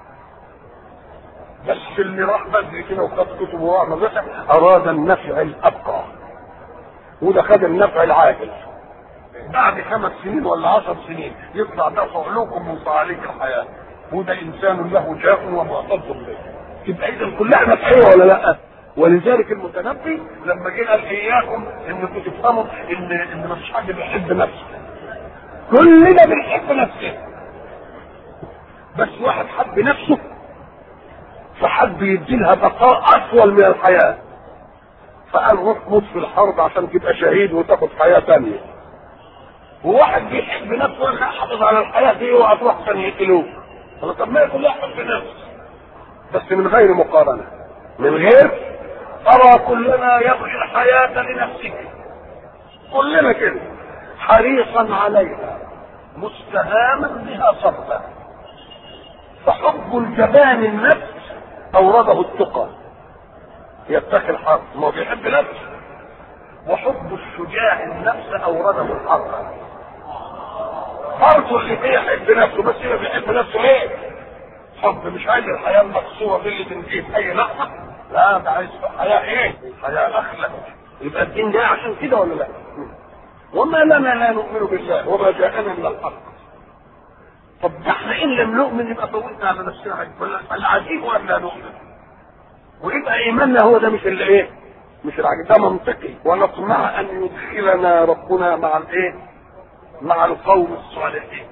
بس اللي راح بدري كده وخد كتب وراح مدرسة أراد النفع الأبقى وده خد النفع العاجل بعد خمس سنين ولا عشر سنين يطلع ده صعلوكم من صعاليك الحياة وده إنسان له جاء ومعتض به يبقى إذا كلها نفعية ولا لا؟ ولذلك المتنبي لما جه قال إياكم إنكم تفهموا إن إن مفيش حد بيحب نفسه كلنا بنحب نفسنا بس واحد حب نفسه فحب يديلها بقاء أطول من الحياة فقال روح موت في الحرب عشان تبقى شهيد وتاخد حياة تانية وواحد بيحب نفسه ولا حافظ على الحياة دي وهتروح عشان يقتلوه طب ما كلها حب نفس بس من غير مقارنة من غير ترى كلنا يبغي الحياة لنفسك كلنا كده حريصا عليها مستهاما بها صرفا فحب الجبان النفس اورده التقى يتقي الحق ما بيحب نفسه وحب الشجاع النفس اورده الحق برضه اللي بيحب نفسه بس اللي بيحب نفسه ايه؟ حب مش عايز الحياه المقصوره دي اللي تنتهي في اي لحظه لا ده عايز حياه ايه؟ حياه اخلق يبقى الدين ده عشان كده ولا لا؟ وما لنا لا نؤمن بالله وما جاءنا من الحق طب ده احنا ان لم نؤمن يبقى فوتنا على نفسنا حاجه العجيب ان لا نؤمن ويبقى ايماننا هو ده مش اللي ايه؟ مش العجيب ده منطقي ونطمع ان يدخلنا ربنا مع الايه؟ مع القوم الصالحين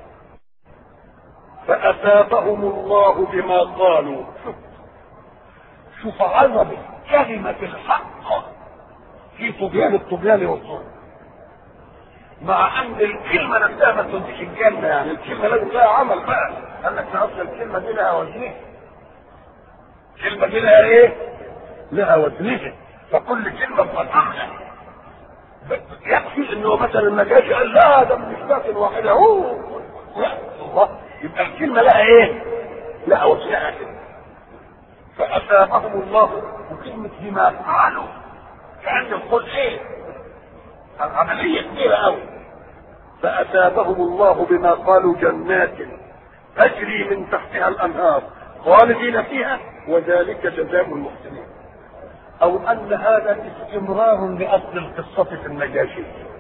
فأثابهم الله بما قالوا شوف شوف عظمة كلمة الحق في طغيان الطغيان والظلم مع ان الكلمة نفسها ما توديش الجنة يعني الكلمة لازم لها عمل بقى قال لك اصل الكلمة دي لها وزنها الكلمة دي لها ايه؟ لها وزنها فكل كلمه بفتحها يكفي انه مثلا النجاشي قال لا ده من مشكاة واحده اوه لا الله يبقى الكلمه لها ايه؟ لها وسعها كده فاثابهم الله بكلمه بما فعلوا كان يقول ايه؟ العمليه كبيره قوي فاثابهم الله بما قالوا جنات تجري من تحتها الانهار خالدين فيها وذلك جزاء المحسنين او ان هذا استمرار لاصل القصه في النجاشي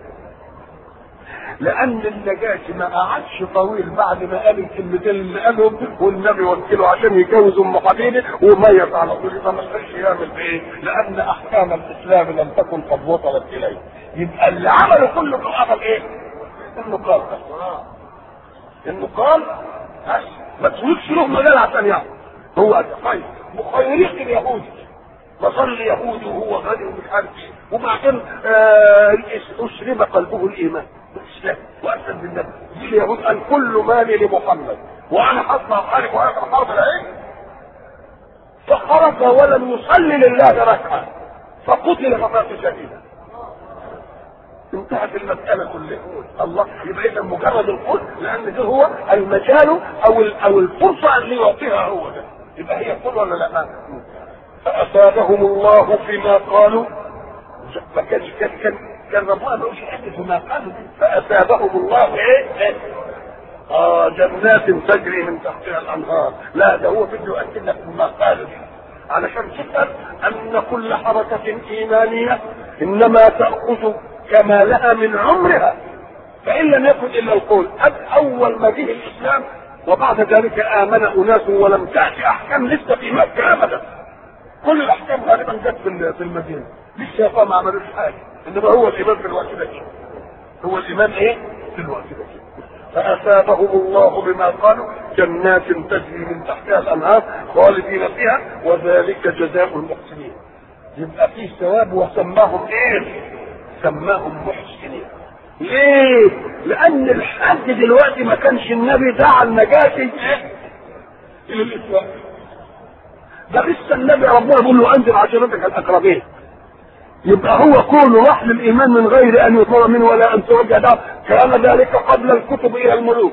لان النجاشي ما قعدش طويل بعد ما قال الكلمتين اللي قالهم والنبي وكله عشان يجوز ام حبيبه وميت على طول يبقى ما كانش يعمل بايه؟ لان احكام الاسلام لم تكن قد وصلت اليه يبقى اللي عمله كله في العمل ايه؟ انه قال انه قال بس ما تقولش له مجال عشان يعمل هو طيب مخيرين اليهود فصل يهودي وهو غني ومش عارف ايه وبعدين آه اشرب قلبه الايمان الاسلام واسلم بالنبي دي اليهود قال كل مالي لمحمد وانا هطلع خارج وهذا حرب العين فخرج ولم يصلي لله ركعه فقتل ممات شديدا انتهت المسألة كلها الله يبقى إذا مجرد القول لأن ده هو المجال أو أو الفرصة اللي يعطيها هو ده يبقى هي قول ولا لا؟ فأصابهم الله فيما قالوا ما كانش كان كان كان ربنا ما حد فيما قالوا فأصابهم الله إيه؟ إيه؟ آه جنات تجري من تحتها الأنهار لا ده هو بده يؤكد لك ما قالوا علشان تفهم أن كل حركة إيمانية إنما تأخذ كما لها من عمرها فإن لم يكن إلا القول أول ما جه الإسلام وبعد ذلك آمن أناس ولم تأتي أحكام لسه في مكة أبدا كل الأحكام غالبا جت في المدينة لسه ما عملوش حاجة إنما هو الإيمان في الوقت ده هو الإيمان إيه؟ في الوقت ده فأثابهم الله بما قالوا جنات تجري من تحتها الأنهار خالدين فيها وذلك جزاء المحسنين يبقى فيه ثواب وسماهم ايه؟ سماهم محسنين ليه؟ لأن لحد دلوقتي ما كانش النبي دعا النجاشي إلى الإسلام ده لسه النبي ربنا بيقول له أنزل عشيرتك الأقربين يبقى هو كونه راح للإيمان من غير أن يطلب منه ولا أن توجه ده كان ذلك قبل الكتب إلى الملوك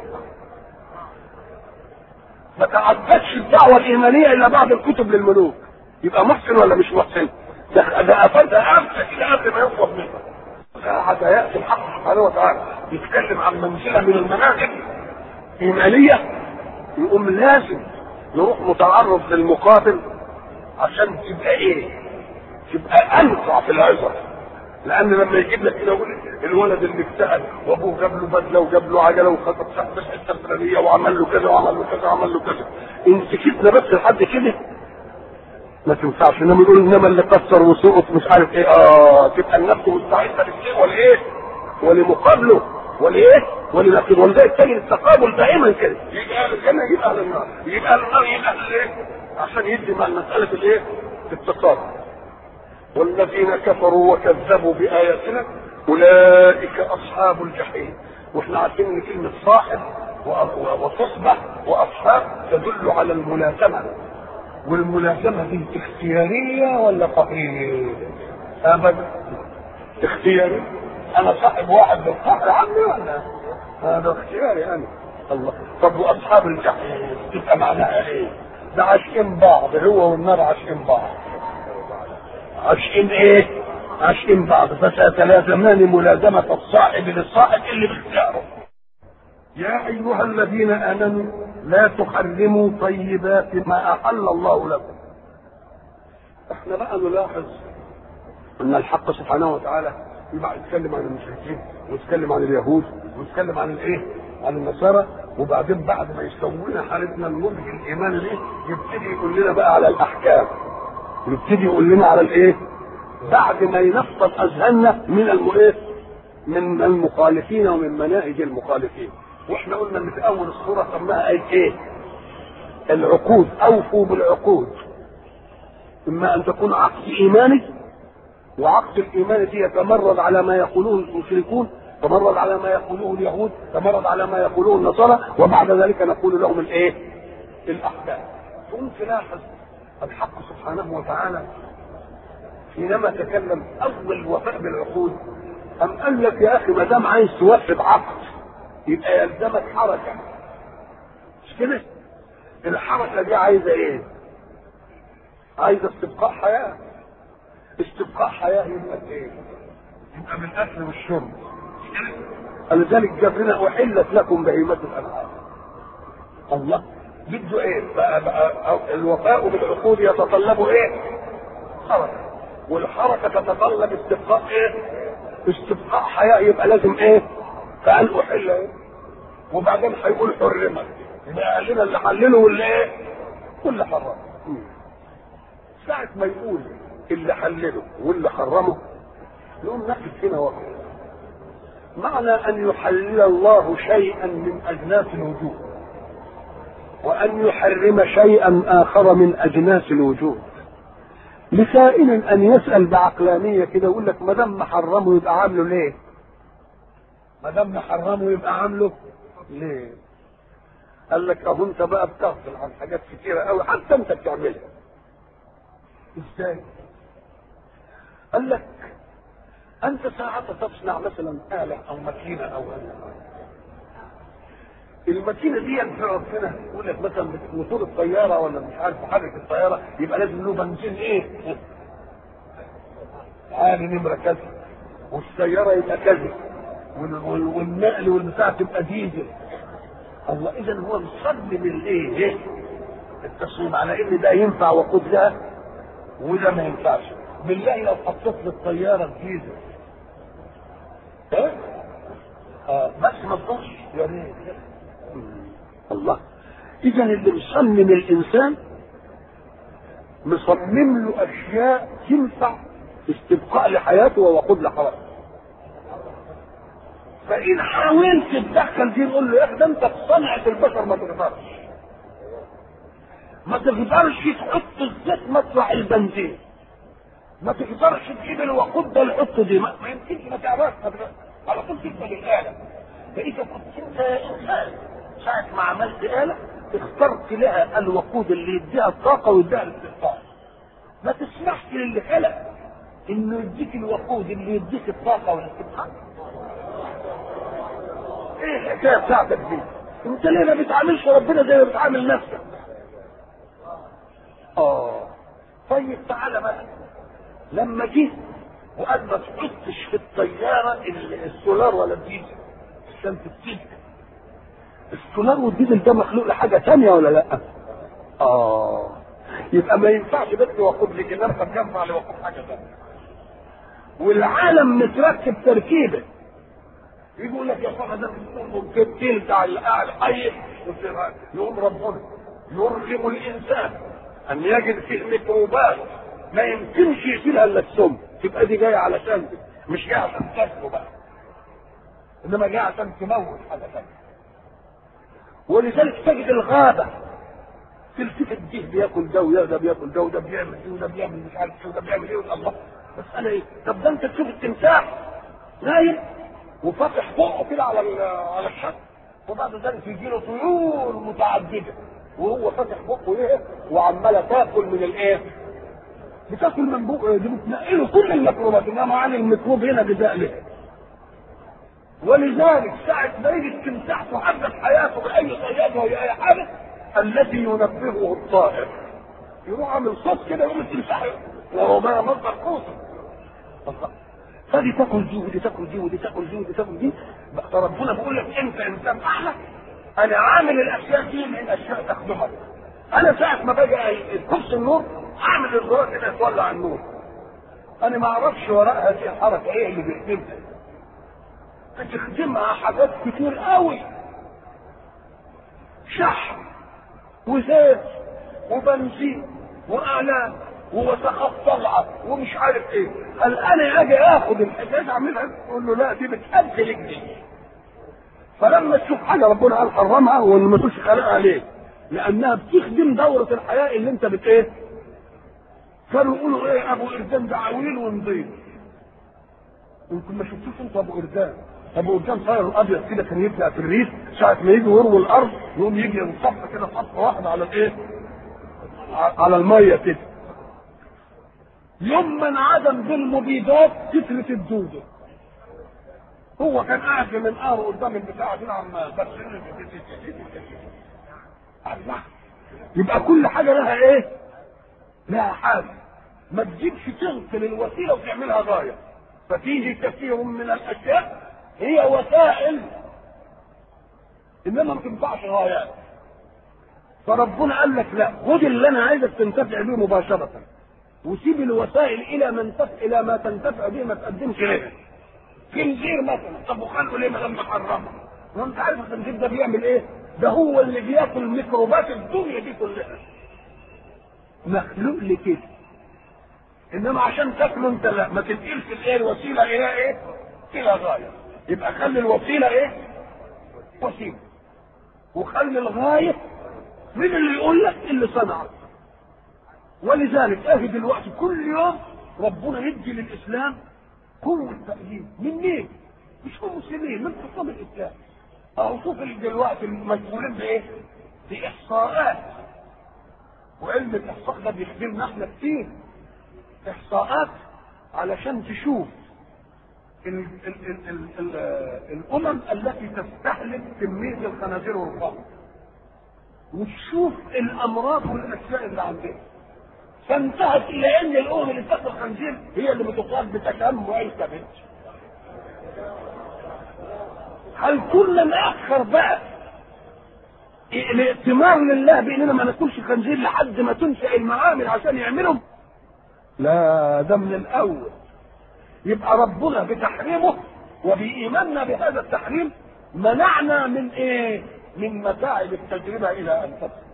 ما تعبدش الدعوة الإيمانية إلا بعد الكتب للملوك يبقى محسن ولا مش محسن؟ ده ده أفضل أمسك كده قبل ما يطلب منه حتى ياتي الحق سبحانه وتعالى يتكلم عن منزله من المنازل ايمانيه يقوم لازم نروح متعرض للمقابل عشان تبقى ايه؟ تبقى انفع في العظه لان لما يجيب لك كده يقول الولد اللي اجتهد وابوه جاب له بدله وجاب له عجله وخطب صاحب الحته الفلانيه وعمل له كذا وعمل له كذا وعمل له كذا ان سكتنا بس لحد كده ما تنفعش انما يقول انما اللي كسر وسقط مش عارف ايه اه تبقى النفس مستعده للشيء ولايه؟ ولمقابله ولايه؟ ولنقيض ولذلك تجد التقابل دائما كده يجي اهل الجنه يجيب اهل النار يجيب اهل النار يجيب اهل الايه؟ عشان يدي مع مساله الايه؟ التقابل والذين كفروا وكذبوا باياتنا اولئك اصحاب الجحيم واحنا عارفين ان كلمه صاحب وصحبه واصحاب تدل على الملازمه والملازمة دي اختيارية ولا قهرية؟ أبدا اختياري أنا صاحب واحد بالقهر عني ولا هذا اختياري أنا الله طب وأصحاب الجحيم تبقى معناها إيه؟ ده عاشقين بعض هو والنار عاشقين بعض عاشقين إيه؟ عاشقين بعض فسيتلازمان ملازمة الصاحب للصاحب اللي باختياره يا أيها الذين آمنوا لا تحرموا طيبات ما أحل الله لكم احنا بقى نلاحظ أن الحق سبحانه وتعالى يبقى يتكلم عن المشركين ويتكلم عن اليهود ويتكلم عن الايه؟ عن النصارى وبعدين بعد ما يسوي لنا حالتنا النضج الايماني دي يبتدي يقول لنا بقى على الاحكام يبتدي يقول لنا على الايه؟ بعد ما ينفض اذهاننا من الايه؟ من المخالفين ومن مناهج المخالفين واحنا قلنا ان في اول الصوره سماها ايه ايه العقود اوفوا بالعقود اما ان تكون عقد ايماني وعقد الايمان دي يتمرد على ما يقولوه المشركون تمرد على ما يقولوه اليهود تمرد على ما يقولوه النصارى وبعد ذلك نقول لهم الايه الاحكام ثم تلاحظ الحق سبحانه وتعالى حينما تكلم اول وفاء بالعقود أم قال لك يا اخي ما دام عايز توفي بعقد يبقى يلزمك حركه مش كده؟ الحركه دي عايزه ايه؟ عايزه استبقاء حياه استبقاء حياه يبقى ايه؟ يبقى من الاكل والشرب فلذلك جاب لنا احلت لكم بهيمه الانعام الله بده ايه؟ بقى بقى الوفاء بالعقود يتطلب ايه؟ حركه والحركه تتطلب استبقاء ايه؟ استبقاء حياه يبقى لازم ايه؟ فقال احل ايه؟ وبعدين هيقول حرمت يبقى قال لنا اللي حلله واللي ايه؟ واللي حرمه ساعة ما يقول اللي حلله واللي حرمه نقوم نقف هنا وقت معنى ان يحلل الله شيئا من اجناس الوجود وان يحرم شيئا اخر من اجناس الوجود لسائل ان يسال بعقلانيه كده يقول لك ما دام محرمه يبقى عامله ليه؟ ما دام محرمه يبقى عامله ليه؟ قال لك اهو انت بقى بتغفل عن حاجات كتيره قوي حتى انت بتعملها. ازاي؟ قال لك انت ساعة تصنع مثلا آلة او ماكينة او الماكينة دي في ربنا يقول لك مثلا موتور الطيارة ولا مش عارف محرك الطيارة يبقى لازم له بنزين ايه؟ عالي نمرة كذا والسيارة يبقى كذا والنقل والبتاع تبقى ديزل الله اذا هو مصمم الايه؟ التصميم على ان ده ينفع وقود ده وده ما ينفعش بالله لو حطيت للطياره الديزل ايه؟ اه بس ما تضرش يا ريت الله اذا اللي مصمم الانسان مصمم له اشياء تنفع استبقاء لحياته ووقود لحياته فان حاولت تتدخل فيه نقول له يا اخي ده انت في صنعه البشر ما تقدرش ما تقدرش تحط الزيت مطلع البنزين ما تقدرش تجيب الوقود ده الحط دي ما, ما يمكنش ما تعرفش على طول تبقى الاله فاذا كنت انت يا انسان ساعه ما عملت اله اخترت لها الوقود اللي يديها الطاقه ويديها الاستبقاء ما تسمحش للي خلق انه يديك الوقود اللي يديك الطاقه والاستبقاء ايه الحكايه بتاعتك دي؟ انت ليه ما بتعاملش ربنا زي ما بتعامل نفسك؟ اه طيب تعالى بقى لما جيت وقد ما تحطش في الطياره السولار ولا الديزل عشان تبتدي السولار والديزل ده مخلوق لحاجه ثانيه ولا لا؟ اه يبقى ما ينفعش بس وقود لك انما تجمع لوقود حاجه ثانيه والعالم متركب تركيبه يقول لك يا صاحبي ده ممكن بتاع الحي يقوم ربنا يرغم الانسان ان يجد فيه ميكروبات ما يمكنش يشيلها الا السم تبقى دي جايه علشان مش جايه عشان تاكله بقى انما جايه عشان تموت حاجه ثانيه ولذلك تجد الغابه تلتفت دي بياكل ده وده ده بياكل ده وده بيعمل ايه وده بيعمل مش عارف ايه وده بيعمل ايه الله مسألة ايه؟ طب ده انت تشوف التمساح نايم وفاتح بقه كده على على الشط وبعد ذلك يجي له طيور متعدده وهو فاتح بقه ايه وعماله تاكل من الايه؟ بتاكل من بقه دي بتنقله كل الميكروبات انما عن الميكروب هنا غذاء له ولذلك ساعة ما يجي التمساح تحدث حياته بأي صياد وهي أي حاجة التي ينبهه الطائر يروح عامل صوت كده يقوم التمساح وهو بقى مصدر قوته فدي تاكل دي ودي تاكل دي ودي تاكل دي ودي تاكل دي فربنا بيقول لك انت انسان اعلى انا عامل الاشياء دي من اشياء تخدمك انا ساعه ما باجي كرسي النور اعمل الزرار كده يتولع النور انا ما اعرفش وراء هذه الحركه ايه اللي بيخدمها بتخدمها حاجات كتير قوي شحم وزيت وبنزين واعلام ووسخات طلعه ومش عارف ايه هل انا اجي اخد الحاجات اعملها اقول له لا دي بتأدي لك دي فلما تشوف حاجه ربنا قال حرمها وان ما تقولش خلقها ليه؟ لانها بتخدم دوره الحياه اللي انت بت ايه؟ كانوا يقولوا ايه ابو اردان ده عويل ونضيف يمكن ما شفتوش انت ابو اردان ابو اردان صاير ابيض كده كان يبدا في الريف ساعه ما يجي يروي الارض يقوم يجي ينصف كده صفه واحده على الايه؟ على الميه كده يوم ما انعدم بالمبيدات كترة الدودة هو كان قاعد في منقاره قدام البتاع كده عمال بس الله يبقى كل حاجة لها ايه؟ لها حاجة ما تجيبش تغفل الوسيلة وتعملها غاية ففيه كثير من الأشياء هي وسائل إنما ما تنفعش غايات فربنا قال لك لا خد اللي أنا عايزك تنتفع به مباشرة وسيب الوسائل إلى من تف... إلى ما تنتفع به ما تقدمش لها خنزير مثلا طب وخلقه ليه ما لما حرمه؟ وانت عارف الخنزير ده بيعمل ايه؟ ده هو اللي بياكل ميكروبات الدنيا دي كلها مخلوق لكده انما عشان تاكله انت لا ما تنقلش الايه الوسيله الى ايه؟ الى غايه يبقى خلي الوسيله ايه؟ وسيله وخلي الغايه مين اللي يقول لك اللي صنعه ولذلك اهي دلوقتي كل يوم ربنا يدي للاسلام قوه تأييد من مين؟ مش هم مسلمين من حكام الاسلام اهو شوف دلوقتي المسؤولين بايه؟ باحصاءات وعلم الاحصاء ده بيخدمنا احنا كتير احصاءات علشان تشوف ال ال ال ال ال الامم التي تستهلك كميه الخنازير والخمر وتشوف الامراض والاشياء اللي عندها فانتهت الى ان الامم اللي بتاكل الخنزير هي اللي بتصاب بتجمع الكبد هل كنا ناخر بقى الائتمار لله باننا ما ناكلش خنزير لحد ما تنشا المعامل عشان يعملهم لا ده من الاول يبقى ربنا بتحريمه وبايماننا بهذا التحريم منعنا من ايه من متاعب التجربه الى ان تصل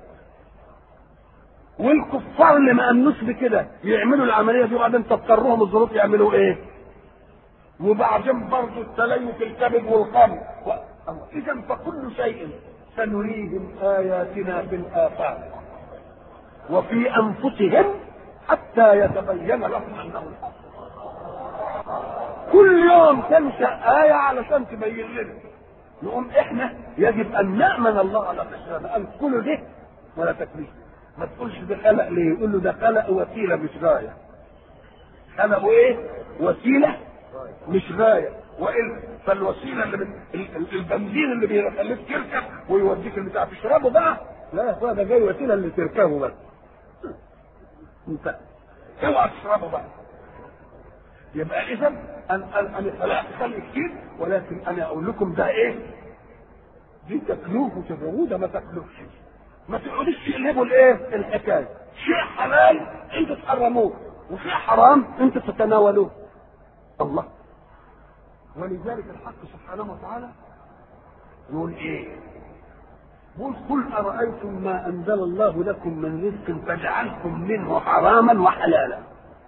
والكفار اللي ما امنوش بكده يعملوا العمليه دي وبعدين تضطرهم الظروف يعملوا ايه وبعدين برضه التليف الكبد والخمر و... اذا فكل شيء سنريهم اياتنا في الافاق وفي انفسهم حتى يتبين لهم انه الحق كل يوم تنشا ايه علشان تبين لنا نقوم احنا يجب ان نامن الله على خشبنا ان كل ده ولا تكليف ما تقولش ده خلق ليه يقول له ده خلق وسيله مش غايه خلقوا ايه وسيله مش غايه والا فالوسيله اللي بت... البنزين اللي بيخليك تركب ويوديك البتاع تشربه بقى لا يا اخويا ده جاي وسيله اللي تركبه بس انت اوعى تشربه بقى يبقى اذا انا انا خلقت خلق كتير ولكن انا اقول لكم ده ايه؟ دي تاكلوه وتبغوه ده ما تاكلوش ما تقعدوش تقلبوا الايه؟ الحكايه شيء حلال انتوا تحرموه وشيء حرام انتوا تتناولوه الله ولذلك الحق سبحانه وتعالى يقول ايه؟ قل قل أرأيتم ما أنزل الله لكم من رزق فجعلتم منه حراما وحلالا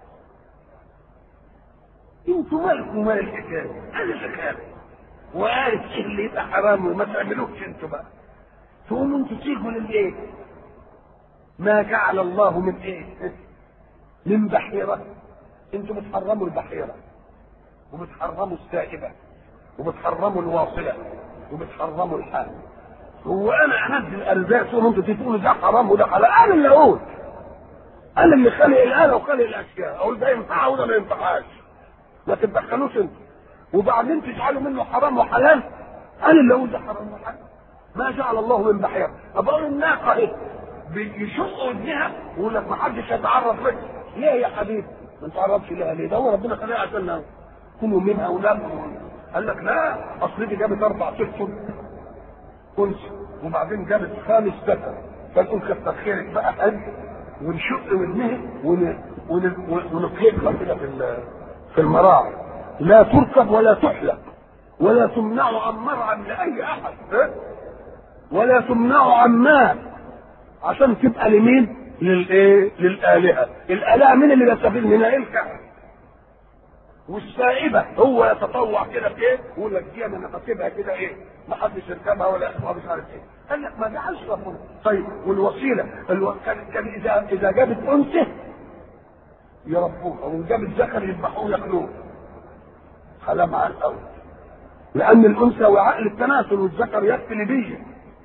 انتوا مالكم مال الحكايه انا اللي خالق وعارف ايه اللي يبقى حرام وما تعملوش انتوا بقى تقوموا انتوا تيجوا للايه ما جعل الله من ايه من بحيرة انتوا بتحرموا البحيرة وبتحرموا السائبة وبتحرموا الواصلة وبتحرموا الحال هو انا انزل الارزاق تقوموا انتوا تقولوا ده حرام وده حلال انا اللي اقول انا اللي خالق الاله وخالق الاشياء اقول ده ينفع وده ما ينفعش ما تتدخلوش انتوا وبعدين تجعلوا منه حرام وحلال انا اللي اقول ده حرام وحلال ما جعل الله من بحيرة أبقى الناقة اهي بيشق ودنها ويقول لك ما حدش يتعرف لك ليه يا حبيبي ما نتعرفش لها ليه ده هو ربنا خليها عشان كلوا منها ولا قال لك لا اصل دي جابت اربع اشهر انثى وبعدين جابت خامس ذكر فنقول كتر خيرك بقى قد ونشق ودنها ونقيقها كده في في المراعي لا تركب ولا تحلق ولا تمنع عن مرعى لاي احد ولا تمنع عن ماء عشان تبقى لمين؟ للايه؟ للآلهة، الآلهة مين اللي بيستفيد منها؟ الكهف. والسائبة هو يتطوع كده في ايه؟ يقول لك دي انا هسيبها كده ايه؟ ما حدش يركبها ولا يحصل مش عارف ايه. قال لك ما جعلش ربنا. طيب والوسيلة الو... كان كان اذا اذا جابت انثى يربوها وان جابت ذكر يذبحوه ياكلوه. خلا مع الاول. لأن الأنثى وعاء للتناسل والذكر يكفي لبيه.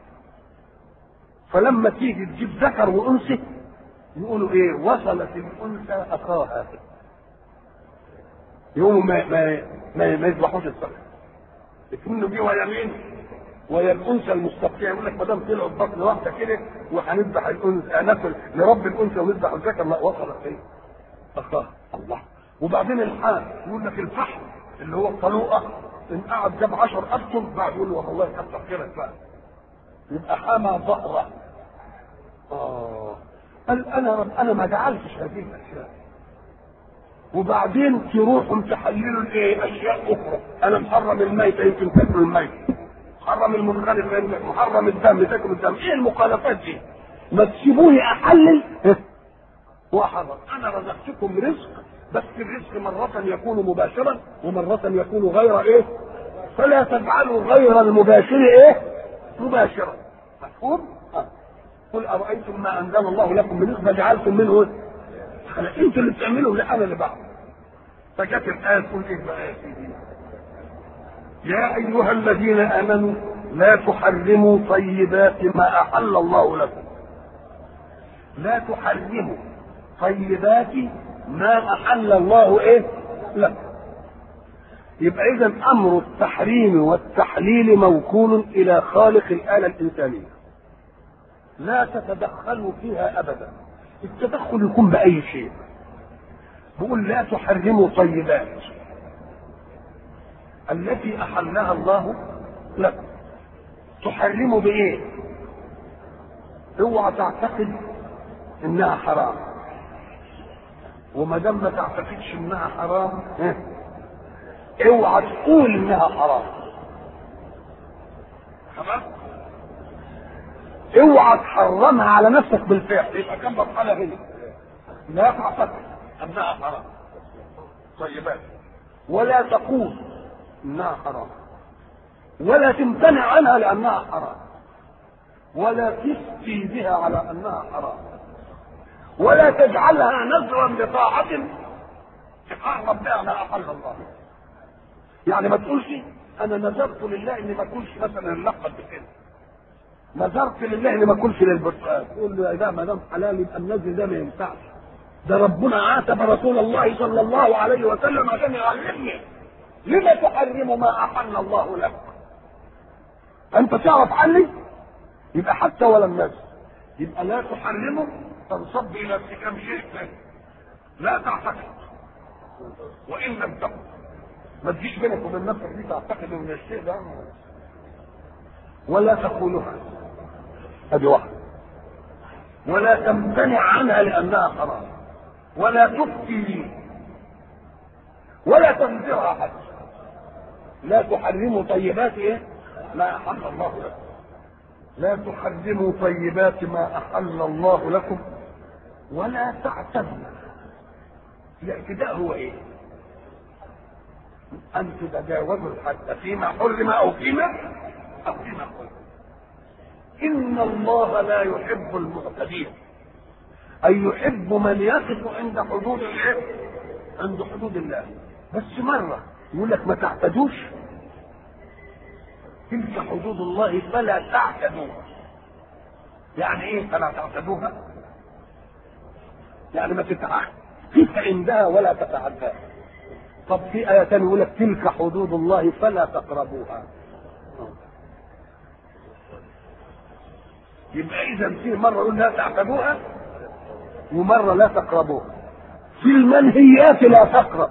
فلما تيجي تجيب ذكر وانثى يقولوا ايه وصلت الانثى اخاها يقوموا ما ما ما, ما يذبحوش الصنم يكونوا بيه ويا مين؟ ويا الانثى المستقية يقول لك ما دام طلعوا بطن واحده كده وهنذبح الانثى ناكل لرب الانثى ونذبح الذكر لا وصلت ايه؟ اخاه الله وبعدين الحال يقول لك الفحم اللي هو الطلوقه ان قعد جاب 10 اشهر بعد يقول له والله كتر خيرك بقى يبقى حمى ظهره اه قال انا رب انا ما جعلتش هذه الاشياء وبعدين تروحوا تحللوا الايه اشياء اخرى انا محرم الميت يمكن تاكلوا الميت محرم المنخرط يمكن محرم الدم تاكلوا الدم ايه المخالفات دي ما تسيبوني احلل واحرم انا رزقتكم رزق بس الرزق مرة يكون مباشرا ومرة يكون غير ايه فلا تجعلوا غير المباشر ايه مباشرا مفهوم آه. قل ارايتم ما انزل الله لكم من رزق فجعلتم منه انا انتوا اللي بتعملوا لا انا اللي بعمل فجت الايه تقول ايه بقى يا سيدي يا ايها الذين امنوا لا تحرموا طيبات ما احل الله لكم لا تحرموا طيبات ما احل الله ايه لكم يبقى اذا امر التحريم والتحليل موكول الى خالق الاله الانسانيه لا تتدخلوا فيها ابدا التدخل يكون باي شيء بقول لا تحرموا طيبات التي احلها الله لكم تحرموا بايه اوعى تعتقد انها حرام وما دام ما تعتقدش انها حرام اوعى تقول انها حرام خلاص اوعى تحرمها على نفسك بالفعل يبقى كم مرحله هنا لا تعتقد انها حرام طيبات ولا تقول انها حرام ولا تمتنع عنها لانها حرام ولا تفتي بها على انها حرام ولا تجعلها نذرا لطاعة تقرب بها ما أحل الله يعني ما تقولش أنا نذرت لله إني ما أكلش مثلا اللقب بكده نذرت لله إني ما أكلش للبرتقال تقول له ده ما دام حلال يبقى النذر ده ما ينفعش ده ربنا عاتب رسول الله صلى الله عليه وسلم عشان يعلمني لما تحرم ما أحل الله لك أنت تعرف عني يبقى حتى ولا الناس يبقى لا تحرمه تنصب الى ارتكاب شيء ثاني لا تعتقد وان لم تكن ما تجيش بينك وبين نفسك دي تعتقد ان الشيء ده ولا تقولها ادي واحده ولا تمتنع عنها لانها حرام ولا تفتي ولا تنذرها حتى لا تحرموا طيبات ايه ما احل الله لكم لا تحرموا طيبات ما احل الله لكم ولا تعتدوا الاعتداء هو ايه ان تتجاوزوا الحد فيما حرم او فيما او فيما حرم ان الله لا يحب المعتدين اي يحب من يقف عند حدود الايه عند حدود الله بس مره يقول لك ما تعتدوش تلك حدود الله فلا تعتدوها يعني ايه فلا تعتدوها يعني ما تتعهد كيف عندها ولا تتعداها طب في آية تانية يقول لك تلك حدود الله فلا تقربوها يبقى إذا في مرة يقول لا تعتدوها ومرة لا تقربوها في المنهيات لا تقرب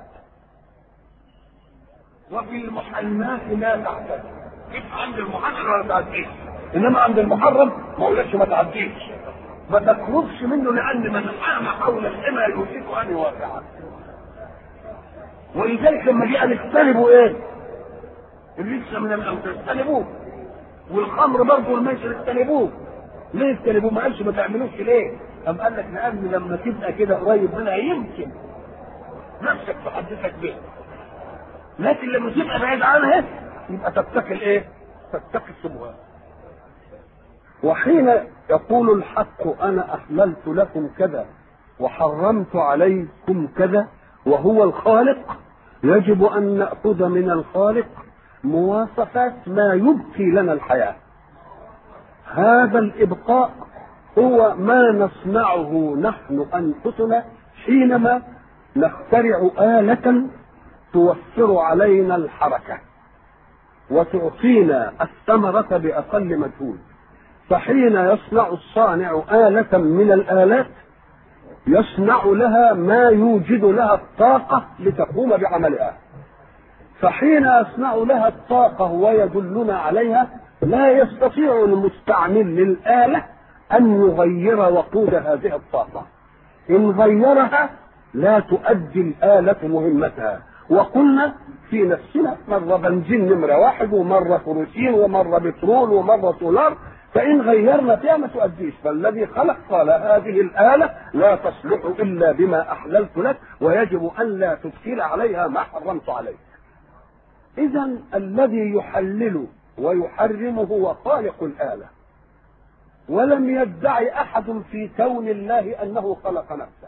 وفي المحرمات لا تعتدوا كيف عند المحرم ما تعديش انما عند المحرم ما اقولكش ما تعديش ما تقربش منه لان من حام حول الحمى يوشك ان يوافعه ولذلك لما جه قال اجتنبوا ايه؟ اللبس من الامثال اجتنبوه والخمر برضه والميسر اجتنبوه ليه اجتنبوه؟ ما قالش ما تعملوش ليه؟ قام قال لك لان لما تبقى كده قريب منها يمكن نفسك تحدثك بيه لكن لما تبقى بعيد عنها يبقى تتقي الايه؟ تتقي الشبهات وحين يقول الحق انا احللت لكم كذا وحرمت عليكم كذا وهو الخالق يجب ان ناخذ من الخالق مواصفات ما يبقي لنا الحياه هذا الابقاء هو ما نصنعه نحن انفسنا حينما نخترع اله توفر علينا الحركة وتعطينا الثمرة بأقل مجهود فحين يصنع الصانع آلة من الآلات يصنع لها ما يوجد لها الطاقة لتقوم بعملها فحين يصنع لها الطاقة ويدلنا عليها لا يستطيع المستعمل للآلة أن يغير وقود هذه الطاقة إن غيرها لا تؤدي الآلة مهمتها وقلنا في نفسنا مرة بنزين نمرة واحد ومرة كروسين ومرة بترول ومرة سولار فإن غيرنا فيها ما تؤديش فالذي خلق قال هذه الآلة لا تصلح إلا بما أحللت لك ويجب أن لا تدخل عليها ما حرمت عليك إذا الذي يحلل ويحرم هو خالق الآلة ولم يدعي أحد في كون الله أنه خلق نفسه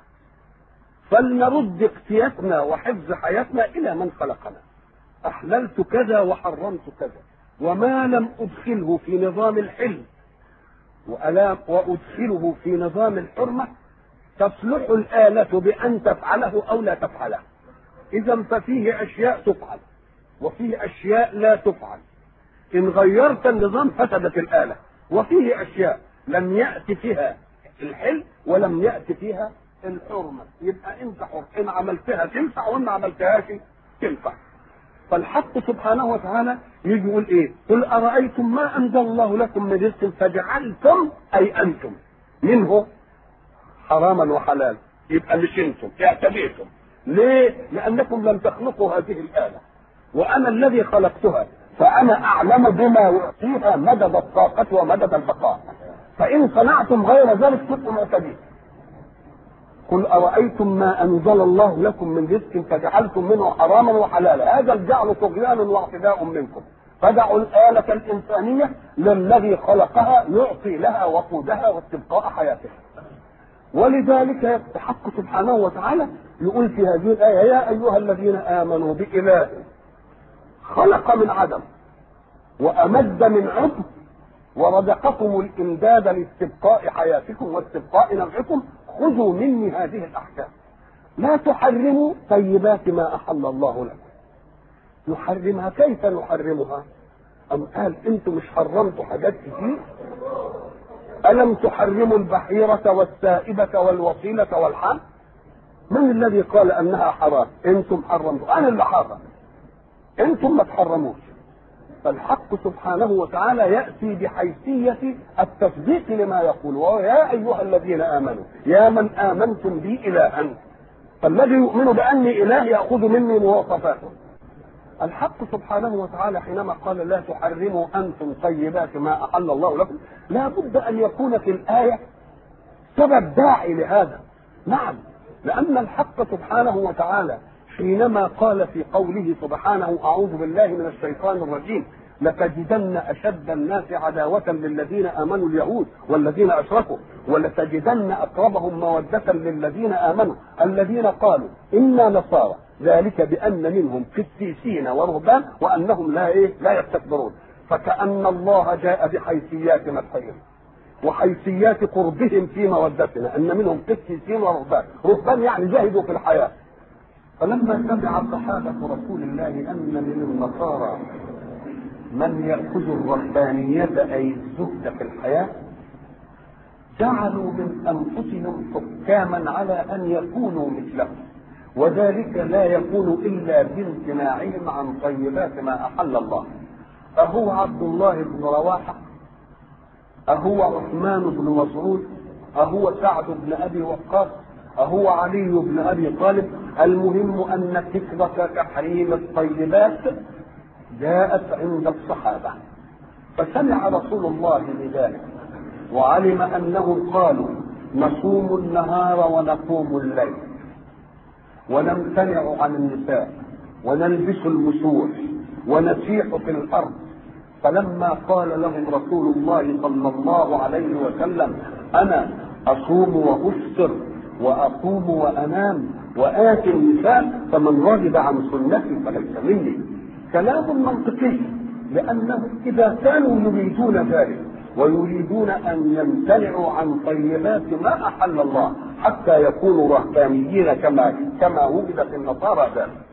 فلنرد اقتياتنا وحفظ حياتنا إلى من خلقنا أحللت كذا وحرمت كذا وما لم أدخله في نظام الحلم وألا وأدخله في نظام الحرمة تصلح الآلة بأن تفعله أو لا تفعله إذا ففيه أشياء تفعل وفيه أشياء لا تفعل إن غيرت النظام فسدت الآلة وفيه أشياء لم يأتي فيها الحل ولم يأتي فيها الحرمة يبقى أنت حر إن عملتها تنفع وإن ما عملتهاش تنفع فالحق سبحانه وتعالى يجي يقول ايه؟ قل ارايتم ما انزل الله لكم من رزق فجعلتم اي انتم منه حراما وحلال يبقى مش انتم اعتديتم ليه؟ لانكم لم تخلقوا هذه الاله وانا الذي خلقتها فانا اعلم بما يعطيها مدد الطاقه ومدد البقاء فان صنعتم غير ذلك تبقوا معتدين قل أرأيتم ما أنزل الله لكم من رزق فجعلتم منه حراما وحلالا هذا الجعل طغيان واعتداء منكم فدعوا الآلة الإنسانية للذي خلقها يعطي لها وقودها واستبقاء حياتها ولذلك الحق سبحانه وتعالى يقول في هذه الآية يا أيها الذين آمنوا بإله خلق من عدم وأمد من عدم ورزقكم الإمداد لاستبقاء حياتكم واستبقاء نفعكم خذوا مني هذه الأحكام لا تحرموا طيبات ما أحل الله لكم نحرمها كيف نحرمها أم قال أنتم مش حرمتوا حاجات كتير ألم تحرموا البحيرة والسائبة والوصيلة والحام من الذي قال أنها حرام أنتم حرمتوا أنا اللي حرم أنتم ما تحرموش فالحق سبحانه وتعالى يأتي بحيثية التصديق لما يقول وهو يا أيها الذين آمنوا يا من آمنتم بي إلها فالذي يؤمن بأني إله يأخذ مني مواصفاته الحق سبحانه وتعالى حينما قال لا تحرموا أنتم طيبات ما أحل الله لكم لا بد أن يكون في الآية سبب داعي لهذا نعم لأن الحق سبحانه وتعالى حينما قال في قوله سبحانه أعوذ بالله من الشيطان الرجيم لتجدن أشد الناس عداوة للذين آمنوا اليهود والذين أشركوا ولتجدن أقربهم مودة للذين آمنوا الذين قالوا إنا نصارى ذلك بأن منهم قسيسين ورهبان وأنهم لا إيه لا يستكبرون فكأن الله جاء بحيثيات مدحهم وحيثيات قربهم في مودتنا أن منهم قسيسين ورهبان رهبان يعني جاهدوا في الحياة فلما سمع صحابة رسول الله أن من النصارى من يأخذ الرهبانية أي الزهد في الحياة جعلوا من أنفسهم حكاما على أن يكونوا مثلهم وذلك لا يكون إلا بامتناعهم عن طيبات ما أحل الله أهو عبد الله بن رواحة أهو عثمان بن مسعود أهو سعد بن أبي وقاص أهو علي بن أبي طالب المهم أن فكرة تحريم الطيبات جاءت عند الصحابة فسمع رسول الله بذلك وعلم أنهم قالوا نصوم النهار ونقوم الليل ونمتنع عن النساء ونلبس المسوح ونسيح في الأرض فلما قال لهم رسول الله صلى الله عليه وسلم أنا أصوم وأفطر وأقوم وأنام وآتي النساء فمن رغب عن سنتي فليس مني كلام منطقي لأنهم إذا كانوا يريدون ذلك ويريدون أن يمتنعوا عن طيبات ما أحل الله حتى يكونوا رهبانيين كما كما وجد في النصارى ذلك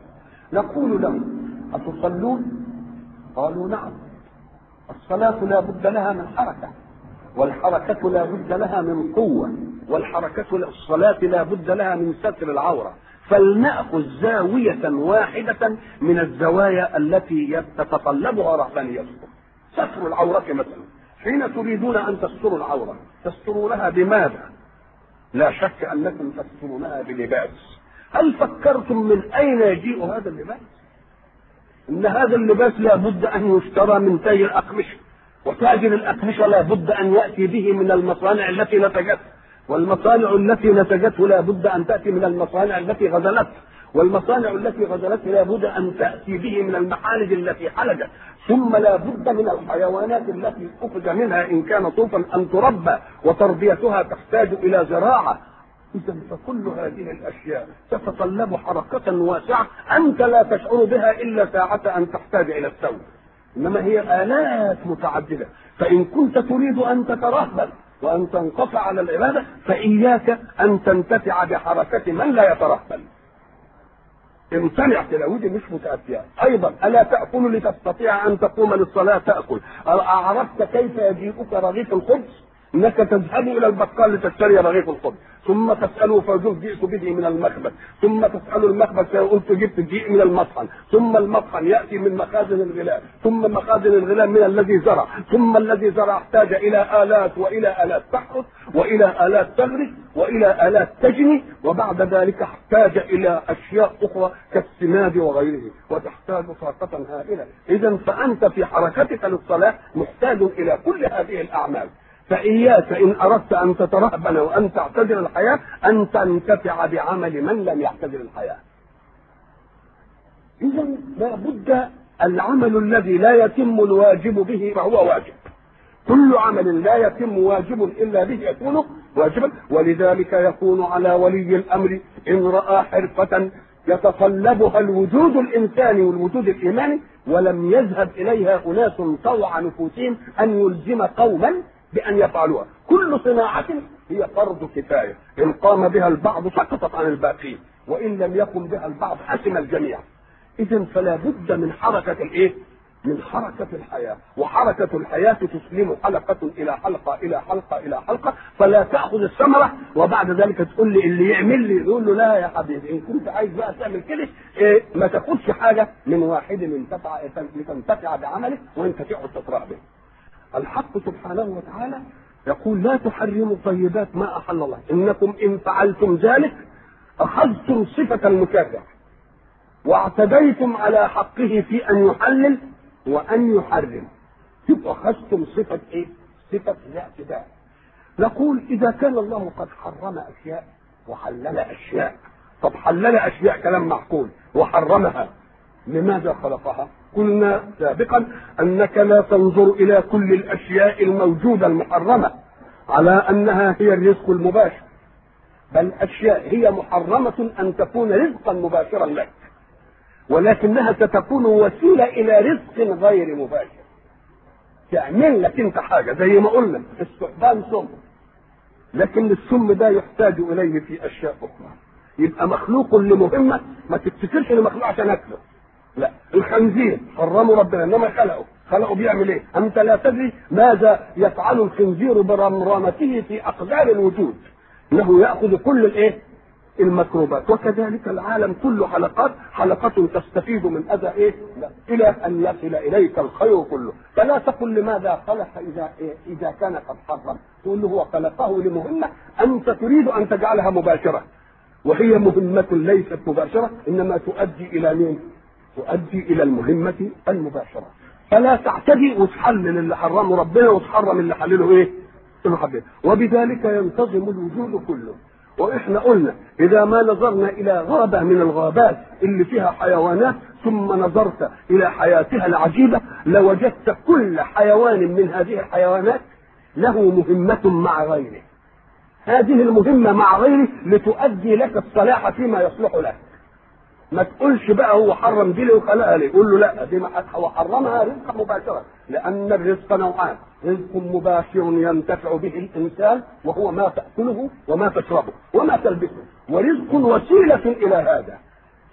نقول لهم أتصلون؟ قالوا نعم الصلاة لا بد لها من حركة والحركة لا بد لها من قوة والحركة الصلاة لا بد لها من ستر العورة فلنأخذ زاوية واحدة من الزوايا التي تتطلبها رهبانيتكم ستر العورة مثلا حين تريدون أن تستروا العورة تسترونها بماذا؟ لا شك أنكم تسترونها بلباس هل فكرتم من أين يجيء هذا اللباس؟ إن هذا اللباس لا بد أن يشترى من تاج الأقمشة وتاجر الأقمشة لا بد أن يأتي به من المصانع التي نتجته والمصانع التي نتجته لا بد أن تأتي من المصانع التي غزلته والمصانع التي غزلته لا بد أن تأتي به من المحالج التي حلجت ثم لا بد من الحيوانات التي أخذ منها إن كان طوفا أن تربى وتربيتها تحتاج إلى زراعة إذا فكل هذه الأشياء تتطلب حركة واسعة أنت لا تشعر بها إلا ساعة أن تحتاج إلى السوء إنما هي آلات متعددة فإن كنت تريد أن تترهبل وأن تنقطع على العبادة فإياك أن تنتفع بحركة من لا يترهبل امتنع تلاويدي مش متأتية أيضا ألا تأكل لتستطيع أن تقوم للصلاة تأكل أعرفت كيف يجيئك رغيف الخبز انك تذهب الى البقال لتشتري رغيف الخبز ثم تساله فيقول جئت به من المخبز ثم تسال المخبز فيقول جئت جيء من المطحن ثم المطحن ياتي من مخازن الغلاء ثم مخازن الغلاء من الذي زرع ثم الذي زرع احتاج الى الات والى الات تحرث والى الات تغرس والى الات تجني وبعد ذلك احتاج الى اشياء اخرى كالسماد وغيره وتحتاج طاقه هائله اذا فانت في حركتك للصلاه محتاج الى كل هذه الاعمال فإياك إن أردت أن تترهبن وأن تعتذر الحياة أن تنتفع بعمل من لم يعتذر الحياة إذا لابد العمل الذي لا يتم الواجب به فهو واجب كل عمل لا يتم واجب إلا به يكون واجبا ولذلك يكون على ولي الأمر إن رأى حرفة يتطلبها الوجود الإنساني والوجود الإيماني ولم يذهب إليها أناس طوع نفوسهم أن يلزم قوما بأن يفعلوها كل صناعة هي فرض كفاية إن قام بها البعض سقطت عن الباقين وإن لم يقم بها البعض حسم الجميع إذا فلا بد من حركة الإيه؟ من حركة الحياة وحركة الحياة تسلم حلقة إلى حلقة إلى حلقة إلى حلقة فلا تأخذ الثمرة وبعد ذلك تقول لي اللي يعمل لي يقول له لا يا حبيبي إن كنت عايز بقى تعمل كده إيه ما تاخدش حاجة من واحد لتنتفع لتنتفع بعمله وأنت تقعد تقرأ به الحق سبحانه وتعالى يقول لا تحرموا طيبات ما أحل الله إنكم إن فعلتم ذلك أخذتم صفة المكافح واعتديتم على حقه في أن يحلل وأن يحرم يبقى أخذتم صفة إيه؟ صفة الاعتداء نقول إذا كان الله قد حرم أشياء وحلل أشياء طب حلل أشياء كلام معقول وحرمها لماذا خلقها؟ قلنا سابقا انك لا تنظر الى كل الاشياء الموجوده المحرمه على انها هي الرزق المباشر بل اشياء هي محرمه ان تكون رزقا مباشرا لك ولكنها ستكون وسيله الى رزق غير مباشر تعمل لك انت حاجه زي ما قلنا استحضان سم لكن السم ده يحتاج اليه في اشياء اخرى يبقى مخلوق لمهمه ما تفتكرش انه مخلوق عشان اكله لا الخنزير حرمه ربنا انما خلقه خلقه بيعمل ايه انت لا تدري ماذا يفعل الخنزير برمرمته في اقدار الوجود انه ياخذ كل الايه الميكروبات وكذلك العالم كله حلقات حلقة تستفيد من أذى إيه؟ لا. إلى أن يصل إليك الخير كله فلا تقل لماذا خلق إذا إيه؟ إذا كان قد حرم تقول له هو خلقه لمهمة أنت تريد أن تجعلها مباشرة وهي مهمة ليست مباشرة إنما تؤدي إلى مين؟ تؤدي الى المهمه المباشره فلا تعتدي وتحلل اللي حرمه ربنا وتحرم اللي حلله ايه؟ اللي حبيبه وبذلك ينتظم الوجود كله واحنا قلنا اذا ما نظرنا الى غابه من الغابات اللي فيها حيوانات ثم نظرت الى حياتها العجيبه لوجدت كل حيوان من هذه الحيوانات له مهمه مع غيره هذه المهمه مع غيره لتؤدي لك الصلاح فيما يصلح لك ما تقولش بقى هو حرم دي وخلقها ليه قول له لا دي هو حرمها رزقا مباشرة لأن الرزق نوعان رزق مباشر ينتفع به الإنسان وهو ما تأكله وما تشربه وما تلبسه ورزق وسيلة إلى هذا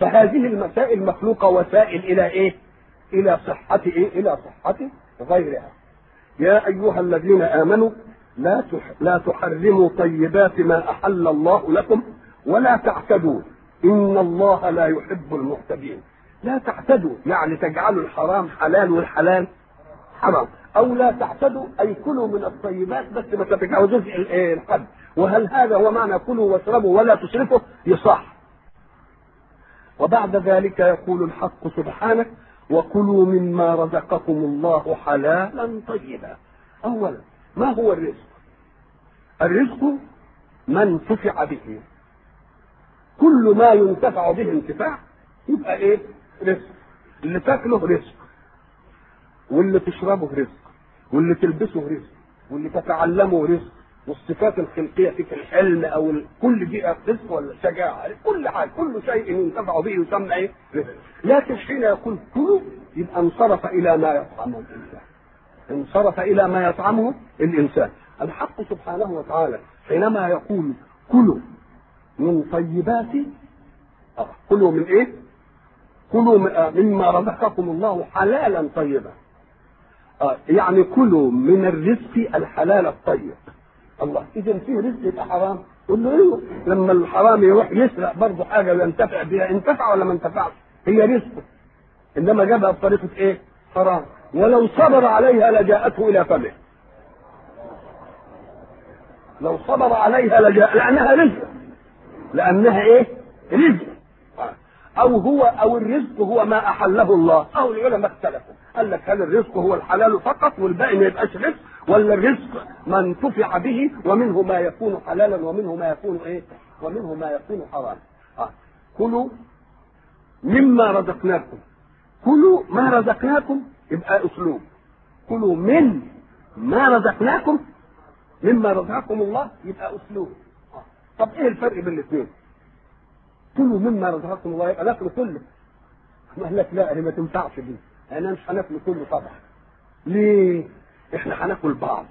فهذه المسائل مخلوقه وسائل الى ايه؟ الى صحه ايه؟ الى صحه غيرها. يا ايها الذين امنوا لا تح... لا تحرموا طيبات ما احل الله لكم ولا تعتدوا ان الله لا يحب المعتدين. لا تعتدوا يعني تجعلوا الحرام حلال والحلال حرام او لا تعتدوا اي كلوا من الطيبات بس ما تتجاوزوش الحد وهل هذا هو معنى كلوا واشربوا ولا تسرفوا يصح وبعد ذلك يقول الحق سبحانه وكلوا مما رزقكم الله حلالا طيبا اولا ما هو الرزق الرزق ما انتفع به كل ما ينتفع به انتفاع يبقى ايه رزق اللي تاكله رزق واللي تشربه رزق واللي تلبسه رزق واللي تتعلمه رزق والصفات الخلقيه فيك الحلم او ال... كل دي رزق ولا شجاعه كل حاجه كل شيء ينتفع به يسمى ايه؟ رزق لكن حين يقول كلوا يبقى انصرف الى ما يطعمه الانسان انصرف الى ما يطعمه الانسان الحق سبحانه وتعالى حينما يقول كلوا من طيبات آه. كلوا من ايه؟ كلوا مما رزقكم الله حلالا طيبا آه. يعني كلوا من الرزق الحلال الطيب الله اذا في رزق يبقى حرام قول له ايوه لما الحرام يروح يسرق برضه حاجه وينتفع بها انتفع ولا ما انتفعش هي رزقه انما جابها بطريقه ايه حرام ولو صبر عليها لجاءته الى فمه لو صبر عليها لجاء لانها رزق لانها ايه رزق او هو او الرزق هو ما احله الله او العلماء اختلفوا قال لك هل الرزق هو الحلال فقط والباقي ما يبقاش رزق ولا الرزق ما انتفع به ومنه ما يكون حلالا ومنه ما يكون ايه ومنه ما يكون حراما آه. كلوا مما رزقناكم كلوا ما رزقناكم يبقى اسلوب كلوا من ما رزقناكم مما رزقكم الله يبقى اسلوب آه. طب ايه الفرق بين الاثنين كلوا مما رزقكم الله يبقى ناكل كله قال لك لا هي ما تنفعش دي انا مش هناكل كله طبعا ليه احنا هناكل بعض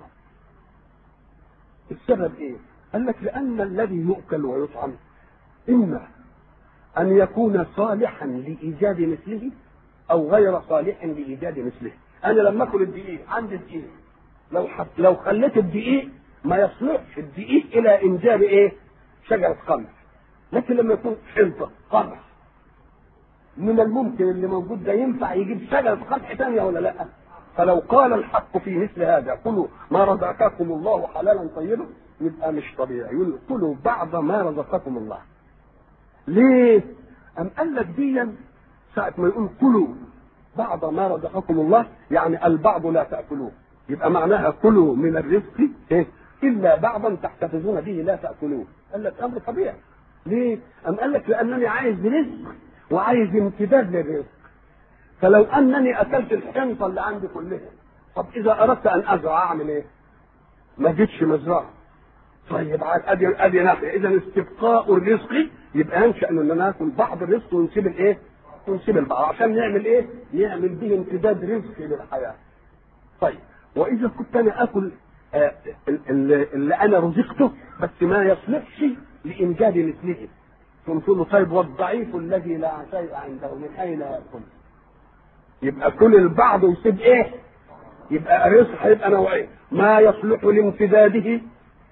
السبب ايه قال لك لان الذي يؤكل ويطعم اما ان يكون صالحا لايجاد مثله او غير صالح لايجاد مثله انا لما اكل الدقيق عندي دقيق لو حط لو خليت الدقيق ما يصلحش الدقيق الى انجاب ايه شجره قمح لكن لما يكون حنطه قمح من الممكن اللي موجود ده ينفع يجيب شجره قمح ثانيه ولا لا؟ فلو قال الحق في مثل هذا كلوا ما رزقكم الله حلالا طيبا يبقى مش طبيعي يقول كلوا بعض ما رزقكم الله. ليه؟ أم قال لك ديا ساعة ما يقول كلوا بعض ما رزقكم الله يعني البعض لا تأكلوه يبقى معناها كلوا من الرزق إيه؟ إلا بعضا تحتفظون به لا تأكلوه قال لك أمر طبيعي ليه؟ أم قال لك لأنني عايز رزق وعايز امتداد للرزق فلو انني اكلت الحنطه اللي عندي كلها طب اذا اردت ان ازرع اعمل ايه؟ ما جيتش مزرعه طيب ادي ادي نافع اذا استبقاء الرزق يبقى ينشا ان ناكل بعض الرزق ونسيب الايه؟ ونسيب البعض عشان نعمل ايه؟ نعمل به امتداد رزقي للحياه. طيب واذا كنت انا اكل آه اللي, اللي انا رزقته بس ما يصلحش لانجاب مثله قلت له طيب والضعيف الذي لا شيء عنده من اين ياكل؟ يبقى كل البعض ويسيب ايه؟ يبقى الرزق هيبقى نوعين ما يصلح لامتداده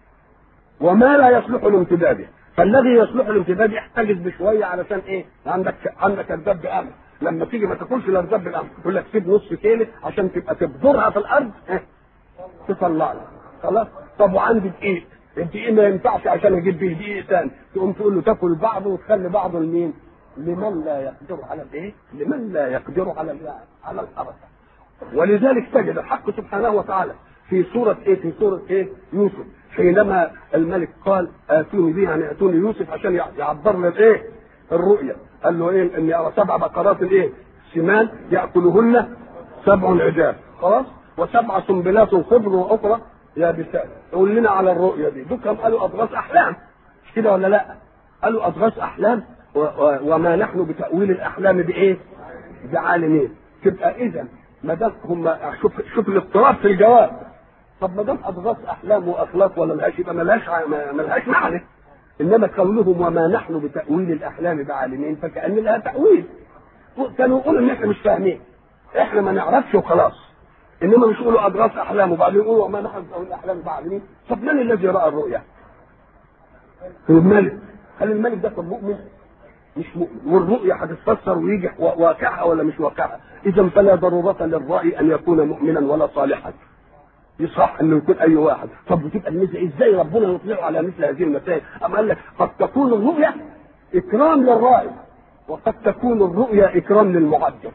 وما لا يصلح لامتداده فالذي يصلح لامتداده يحتجز بشويه علشان ايه؟ عندك عندك الذب امر لما تيجي ما تاكلش الا الذب الامر يقول لك سيب نص كيلو عشان تبقى تبذرها في الارض إيه؟ تطلع لك خلاص طب وعندي دقيق الدقيق ما ينفعش عشان اجيب به دقيق ثاني تقوم تقول له تاكل بعضه وتخلي بعضه لمين؟ لمن لا يقدر على الايه؟ لمن لا يقدر على على الحركه. ولذلك تجد الحق سبحانه وتعالى في سورة ايه؟ في سورة ايه؟ يوسف حينما الملك قال اتوني به يعني اتوني يوسف عشان يعبر لنا الايه؟ الرؤيا. قال له ايه؟ اني ارى سبع بقرات ايه؟ سمان ياكلهن سبع عجاف خلاص؟ وسبع سنبلات خضر واخرى يابسات. قول لنا على الرؤيا دي. دول قالوا اضغاث احلام. مش كده ولا لا؟ قالوا اضغاث احلام وما نحن بتأويل الأحلام بإيه؟ بعالمين تبقى إذا ما دام هم شوف شوف الاضطراب في الجواب طب ما دام أضغاث أحلام وأخلاق ولا ملهاش يبقى ملهاش ملهاش معنى انما قولهم وما نحن بتاويل الاحلام بعالمين فكان لها تاويل كانوا يقولوا ان احنا مش فاهمين احنا ما نعرفش وخلاص انما مش يقولوا اضغاث احلام وبعدين يقولوا وما نحن بتاويل الاحلام بعالمين طب من الذي راى الرؤيا؟ الملك هل الملك ده طب مؤمن؟ مش مؤمن والرؤيا هتتفسر ويجي واقعها ولا مش واقعها اذا فلا ضروره للراي ان يكون مؤمنا ولا صالحا يصح انه يكون اي واحد طب بتبقى الميزه ازاي ربنا يطلع على مثل هذه المسائل اما قال لك قد تكون الرؤيا اكرام للرائي وقد تكون الرؤيا اكرام للمعجب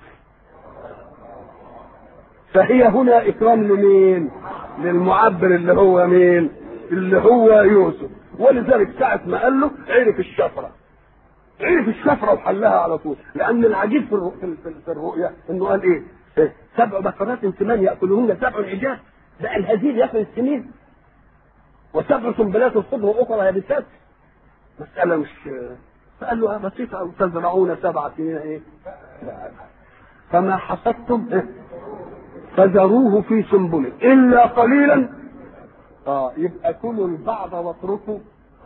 فهي هنا اكرام لمين للمعبر اللي هو مين اللي هو يوسف ولذلك ساعة ما قال له عرف الشفرة عرف الشفرة وحلها على طول لأن العجيب في, في, في الرؤيا إنه قال إيه؟ إيه؟ سبع بقرات سمان يأكلهن سبع عجاف ده الهزيل ياكل السنين وسبع سنبلات الصبر واخرى يابسات مسألة مش فقال له بسيطة أو تزرعون سبع سنين إيه؟ فما حصدتم إيه؟ فذروه في سنبله إلا قليلا اه يبقى كلوا البعض واتركوا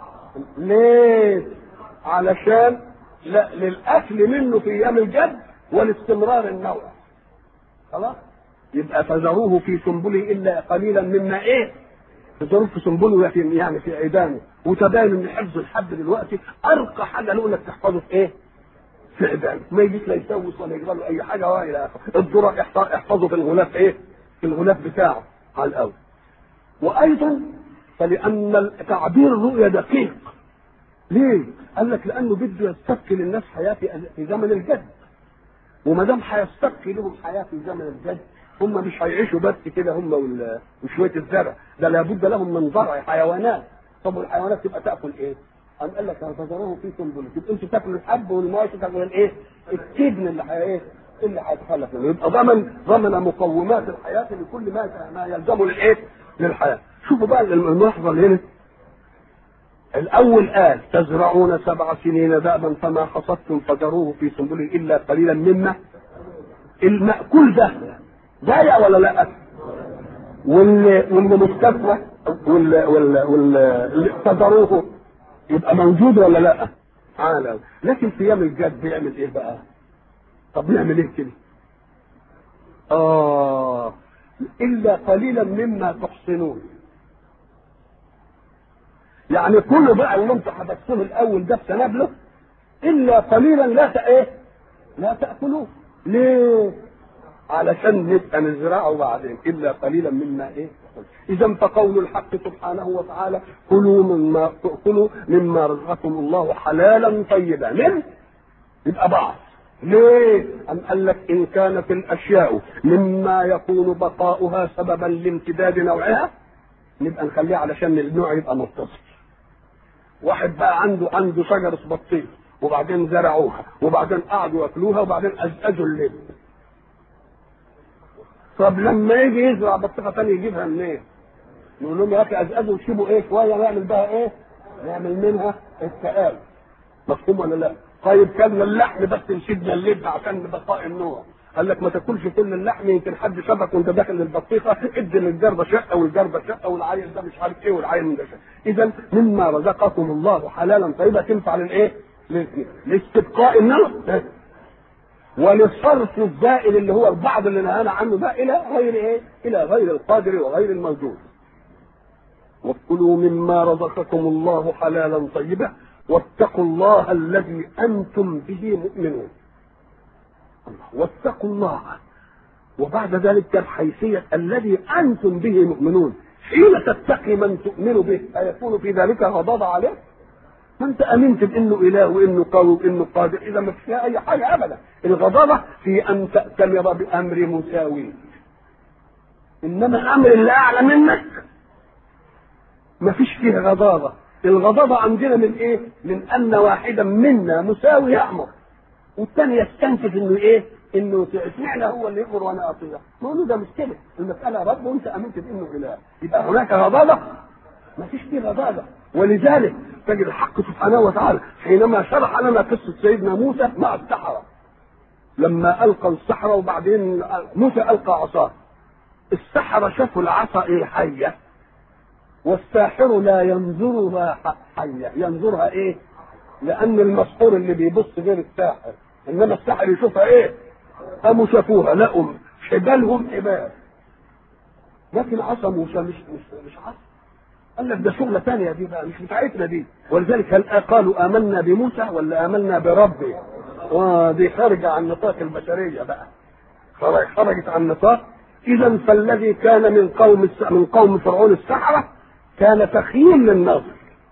ليه؟ علشان لا للأكل منه في أيام الجد والاستمرار النوع خلاص؟ يبقى فذروه في سنبله الا قليلا مما ايه؟ فذروه في سنبله في يعني في عيدانه وتبين ان حفظ الحب دلوقتي ارقى حاجه له انك تحفظه في ايه؟ في عيدانه ما يجيش لا يسوس ولا يجرى له اي حاجه والى اخره الذره احفظه في الغلاف ايه؟ في الغلاف بتاعه على الاول وايضا فلان تعبير الرؤيا دقيق ليه؟ قال لك لانه بده يستبقي للناس حياه في زمن الجد وما دام هيستبقي لهم حياه في زمن الجد هم مش هيعيشوا بس كده هم وشويه الزرع ده لابد لهم من زرع حيوانات طب والحيوانات تبقى تاكل ايه؟ قام قال لك فذروه في سنبله تبقى انتوا تاكلوا الحب والمواشي تاكلوا الايه؟ التبن اللي هي ايه؟ اللي هيتخلف منه يبقى ضمن ضمن مقومات الحياه لكل ما ما يلزمه للايه؟ للحياه شوفوا بقى الملاحظه اللي هنا الاول قال تزرعون سبع سنين دابا فما حصدتم فذروه في سنبله الا قليلا مما المأكول ده ضايع ولا لا؟ واللي واللي مستثمر واللي واللي واللي صدروه يبقى موجود ولا لا؟ عالم لكن في ايام الجد بيعمل ايه بقى؟ طب نعمل ايه كده؟ اه الا قليلا مما تحصنون يعني كله بقى اللي انتم حبستوه الاول ده بسنابله الا قليلا لا ايه؟ لا تاكلوه ليه؟ علشان نبقى نزرعه بعدين الا قليلا مما ايه اذا فقول الحق سبحانه وتعالى كلوا مما كلوا مما رزقكم الله حلالا طيبا من يبقى بعض ليه؟ أم قال لك إن كانت الأشياء مما يكون بقاؤها سببا لامتداد نوعها نبقى نخليها علشان النوع يبقى متصل. واحد بقى عنده عنده شجرة بطيخ وبعدين زرعوها وبعدين قعدوا ياكلوها وبعدين أزأزوا الليل. طب لما يجي يزرع بطيخه ثانيه يجيبها منين؟ نقول لهم يا اخي ازازوا وسيبوا ايه شويه نعمل بها ايه؟ نعمل منها السقال مفهوم ولا لا؟ طيب كلنا اللحم بس نشدنا اللب عشان بقاء النوع قال لك ما تاكلش كل اللحم يمكن حد شافك وانت داخل البطيخه ادي للجربه شقه والجربه شقه والعيل ده مش عارف ايه والعيل من ده شقه اذا مما رزقكم الله حلالا طيبا تنفع للايه؟ لاستبقاء النوع ولصرف الزائل اللي هو البعض اللي نهانا عنه ده الى غير ايه؟ الى غير القادر وغير الموجود. وكلوا مما رزقكم الله حلالا طيبا واتقوا الله الذي انتم به مؤمنون. واتقوا الله وبعد ذلك كان حيثية الذي أنتم به مؤمنون حين تتقي من تؤمن به أيكون في ذلك غضاضة عليه؟ ما انت امنت بانه اله وانه قوي وانه قادر اذا ما فيها اي حاجه ابدا الغضاضه في ان تاتمر بامر مساوي انما امر اللي اعلى منك ما فيش فيه غضاضه الغضاضه عندنا من ايه من ان واحدا منا مساوي يامر والثاني يستنفذ انه ايه انه اشمعنى هو اللي يامر وانا اطيع ما هو ده مش كده المساله رب وانت امنت بانه اله يبقى هناك غضاضه ما فيش فيه غضاضه ولذلك تجد الحق سبحانه وتعالى حينما شرح لنا قصه سيدنا موسى مع السحره لما القى السحره وبعدين موسى القى عصاه السحره شافوا العصا ايه حيه والساحر لا ينظرها حية ينظرها ايه لان المسحور اللي بيبص غير الساحر انما الساحر يشوفها ايه قاموا شافوها لقوا حبالهم حبال لكن عصا موسى مش مش مش عصا قال لك ده شغلة ثانية دي بقى مش بتاعتنا دي ولذلك هل قالوا آمنا بموسى ولا آمنا بربي؟ آه دي خارجة عن نطاق البشرية بقى خرجت عن نطاق إذا فالذي كان من قوم من قوم فرعون السحرة كان تخييل للنظر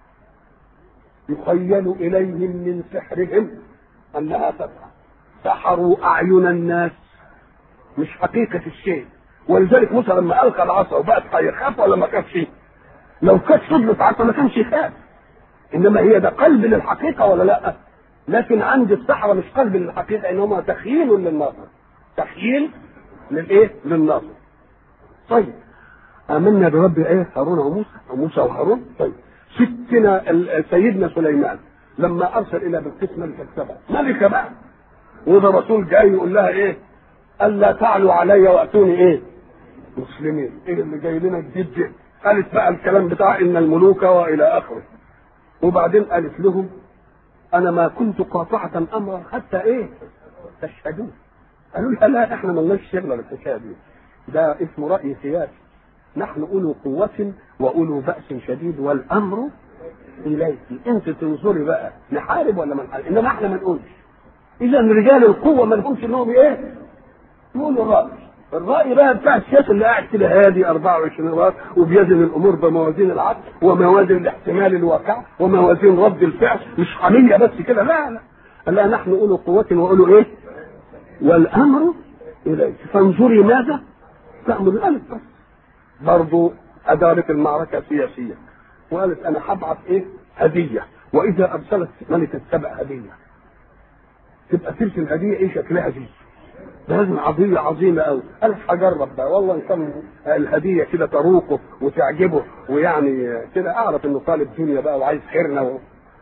يخيل إليهم من سحرهم أنها تسعى سحروا أعين الناس مش حقيقة الشيء ولذلك موسى لما ألقى العصا وبقت هيخاف ولا ما خافش لو كانت فضلت عصا ما كانش يخاف إنما هي ده قلب للحقيقة ولا لأ لكن عند السحرة مش قلب للحقيقة إنما تخييل للنظر تخييل للإيه؟ للنظر طيب آمنا برب إيه؟ هارون وموسى وموسى وهارون طيب ستنا سيدنا سليمان لما أرسل إلى بلقيس ملكة سبع ملكة بقى وده رسول جاي يقول لها إيه؟ ألا تعلوا علي وأتوني إيه؟ مسلمين إيه اللي جاي لنا جديد جه قالت بقى الكلام بتاع إن الملوك وإلى آخره وبعدين قالت لهم أنا ما كنت قاطعة أمرا حتى إيه؟ تشهدون قالوا لها لا احنا مالناش شغله بالحكايه دي ده اسمه راي سياسي نحن اولو قوه واولو باس شديد والامر اليك انت تنظري بقى نحارب ولا ما نحارب انما احنا ما نقولش اذا رجال القوه ما لهمش انهم ايه يقولوا الراي الراي بقى بتاع السياسي اللي قاعد كده هادي 24 راس وبيزن الامور بموازين العقل وموازين الاحتمال الواقع وموازين رد الفعل مش حميه بس كده لا لا لا نحن اولو قوه واولو ايه والامر اليك فانظري ماذا تامر الالف بس برضه ادارت المعركه سياسيه وقالت انا هبعث ايه هديه واذا ارسلت ملكه سبع هديه تبقى تلك الهديه ايه شكلها دي لازم عضية عظيمة أوي، قالت هجرب بقى والله إن كان الهدية كده تروقه وتعجبه ويعني كده أعرف إنه طالب دنيا بقى وعايز خيرنا و...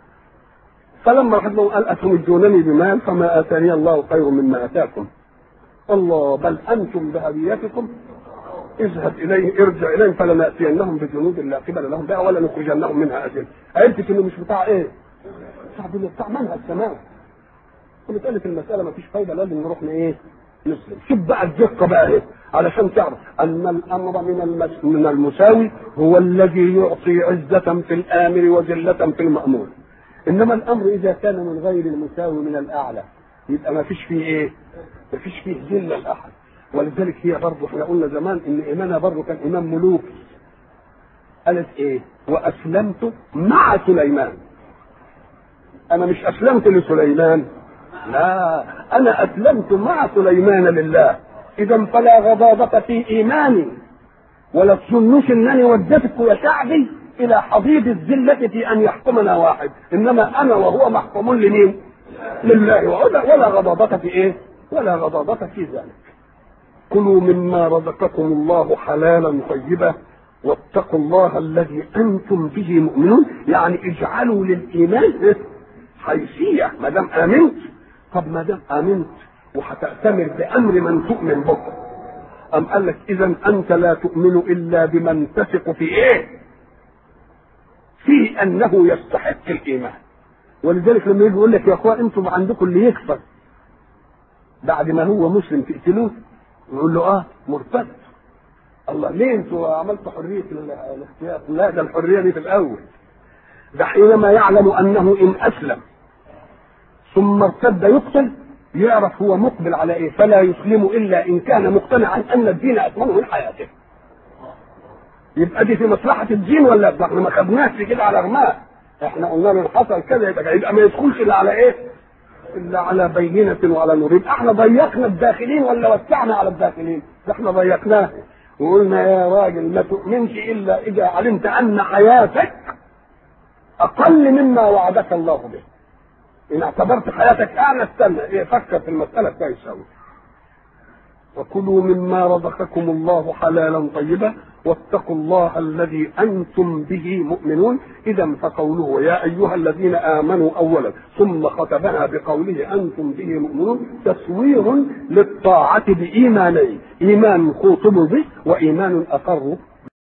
فلما راح لهم قال أتمدونني بمال فما آتاني الله خير مما آتاكم الله بل أنتم بهديتكم اذهب إليه ارجع إليهم فلنأتينهم بجنود لا قبل لهم بها ولا نخرجنهم منها أجل عرفت إنه مش بتاع إيه؟ بتاع دنيا بتاع منهج سماوي قلت قالت المسألة ما فيش فايدة لازم نروح إيه؟ نسلم شوف بقى الدقة بقى إيه؟ علشان تعرف أن الأمر من المس... من المساوي هو الذي يعطي عزة في الآمر وذلة في المأمور انما الامر اذا كان من غير المساوي من الاعلى يبقى ما فيش فيه ايه؟ ما فيش فيه ذله لاحد ولذلك هي برضه احنا قلنا زمان ان ايمانها برضه كان ايمان ملوكي قالت ايه؟ واسلمت مع سليمان انا مش اسلمت لسليمان لا انا اسلمت مع سليمان لله اذا فلا غضاضة في ايماني ولا تظنوش انني ودتك يا شعبي الى حضيض الذلة في ان يحكمنا واحد انما انا وهو محكوم لمين لله ولا, ولا غضاضة في ايه ولا غضاضة في ذلك كلوا مما رزقكم الله حلالا طيبا واتقوا الله الذي انتم به مؤمنون يعني اجعلوا للايمان حيثيه ما دام امنت طب ما دام امنت وهتأتمر بامر من تؤمن به أم قال لك إذا أنت لا تؤمن إلا بمن تثق في إيه؟ في أنه يستحق الإيمان ولذلك لما يجي يقول لك يا أخوان أنتم عندكم اللي يكفر بعد ما هو مسلم تقتلوه يقول له آه مرتد الله ليه أنتوا عملتوا حرية الاختيار؟ لا ده الحرية دي في الأول ده حينما يعلم أنه إن أسلم ثم ارتد يقتل يعرف هو مقبل على ايه فلا يسلم الا ان كان مقتنعا ان الدين اثمن من حياته يبقى دي في مصلحه الدين ولا ده احنا ما خدناش كده على رماه احنا قلنا له حصل كذا يبقى, يبقى ما يدخلش الا على ايه الا على بينه وعلى نور يبقى احنا ضيقنا الداخلين ولا وسعنا على الداخلين ده احنا ضيقناه وقلنا يا راجل ما تؤمنش الا اذا علمت ان حياتك اقل مما وعدك الله به ان اعتبرت حياتك اعلى استنى إيه فكر في المساله كويس قوي وكلوا مما رزقكم الله حلالا طيبا واتقوا الله الذي انتم به مؤمنون اذا فقوله يا ايها الذين امنوا اولا ثم ختمها بقوله انتم به مؤمنون تصوير للطاعه بايمانين ايمان خوطب به وايمان اقر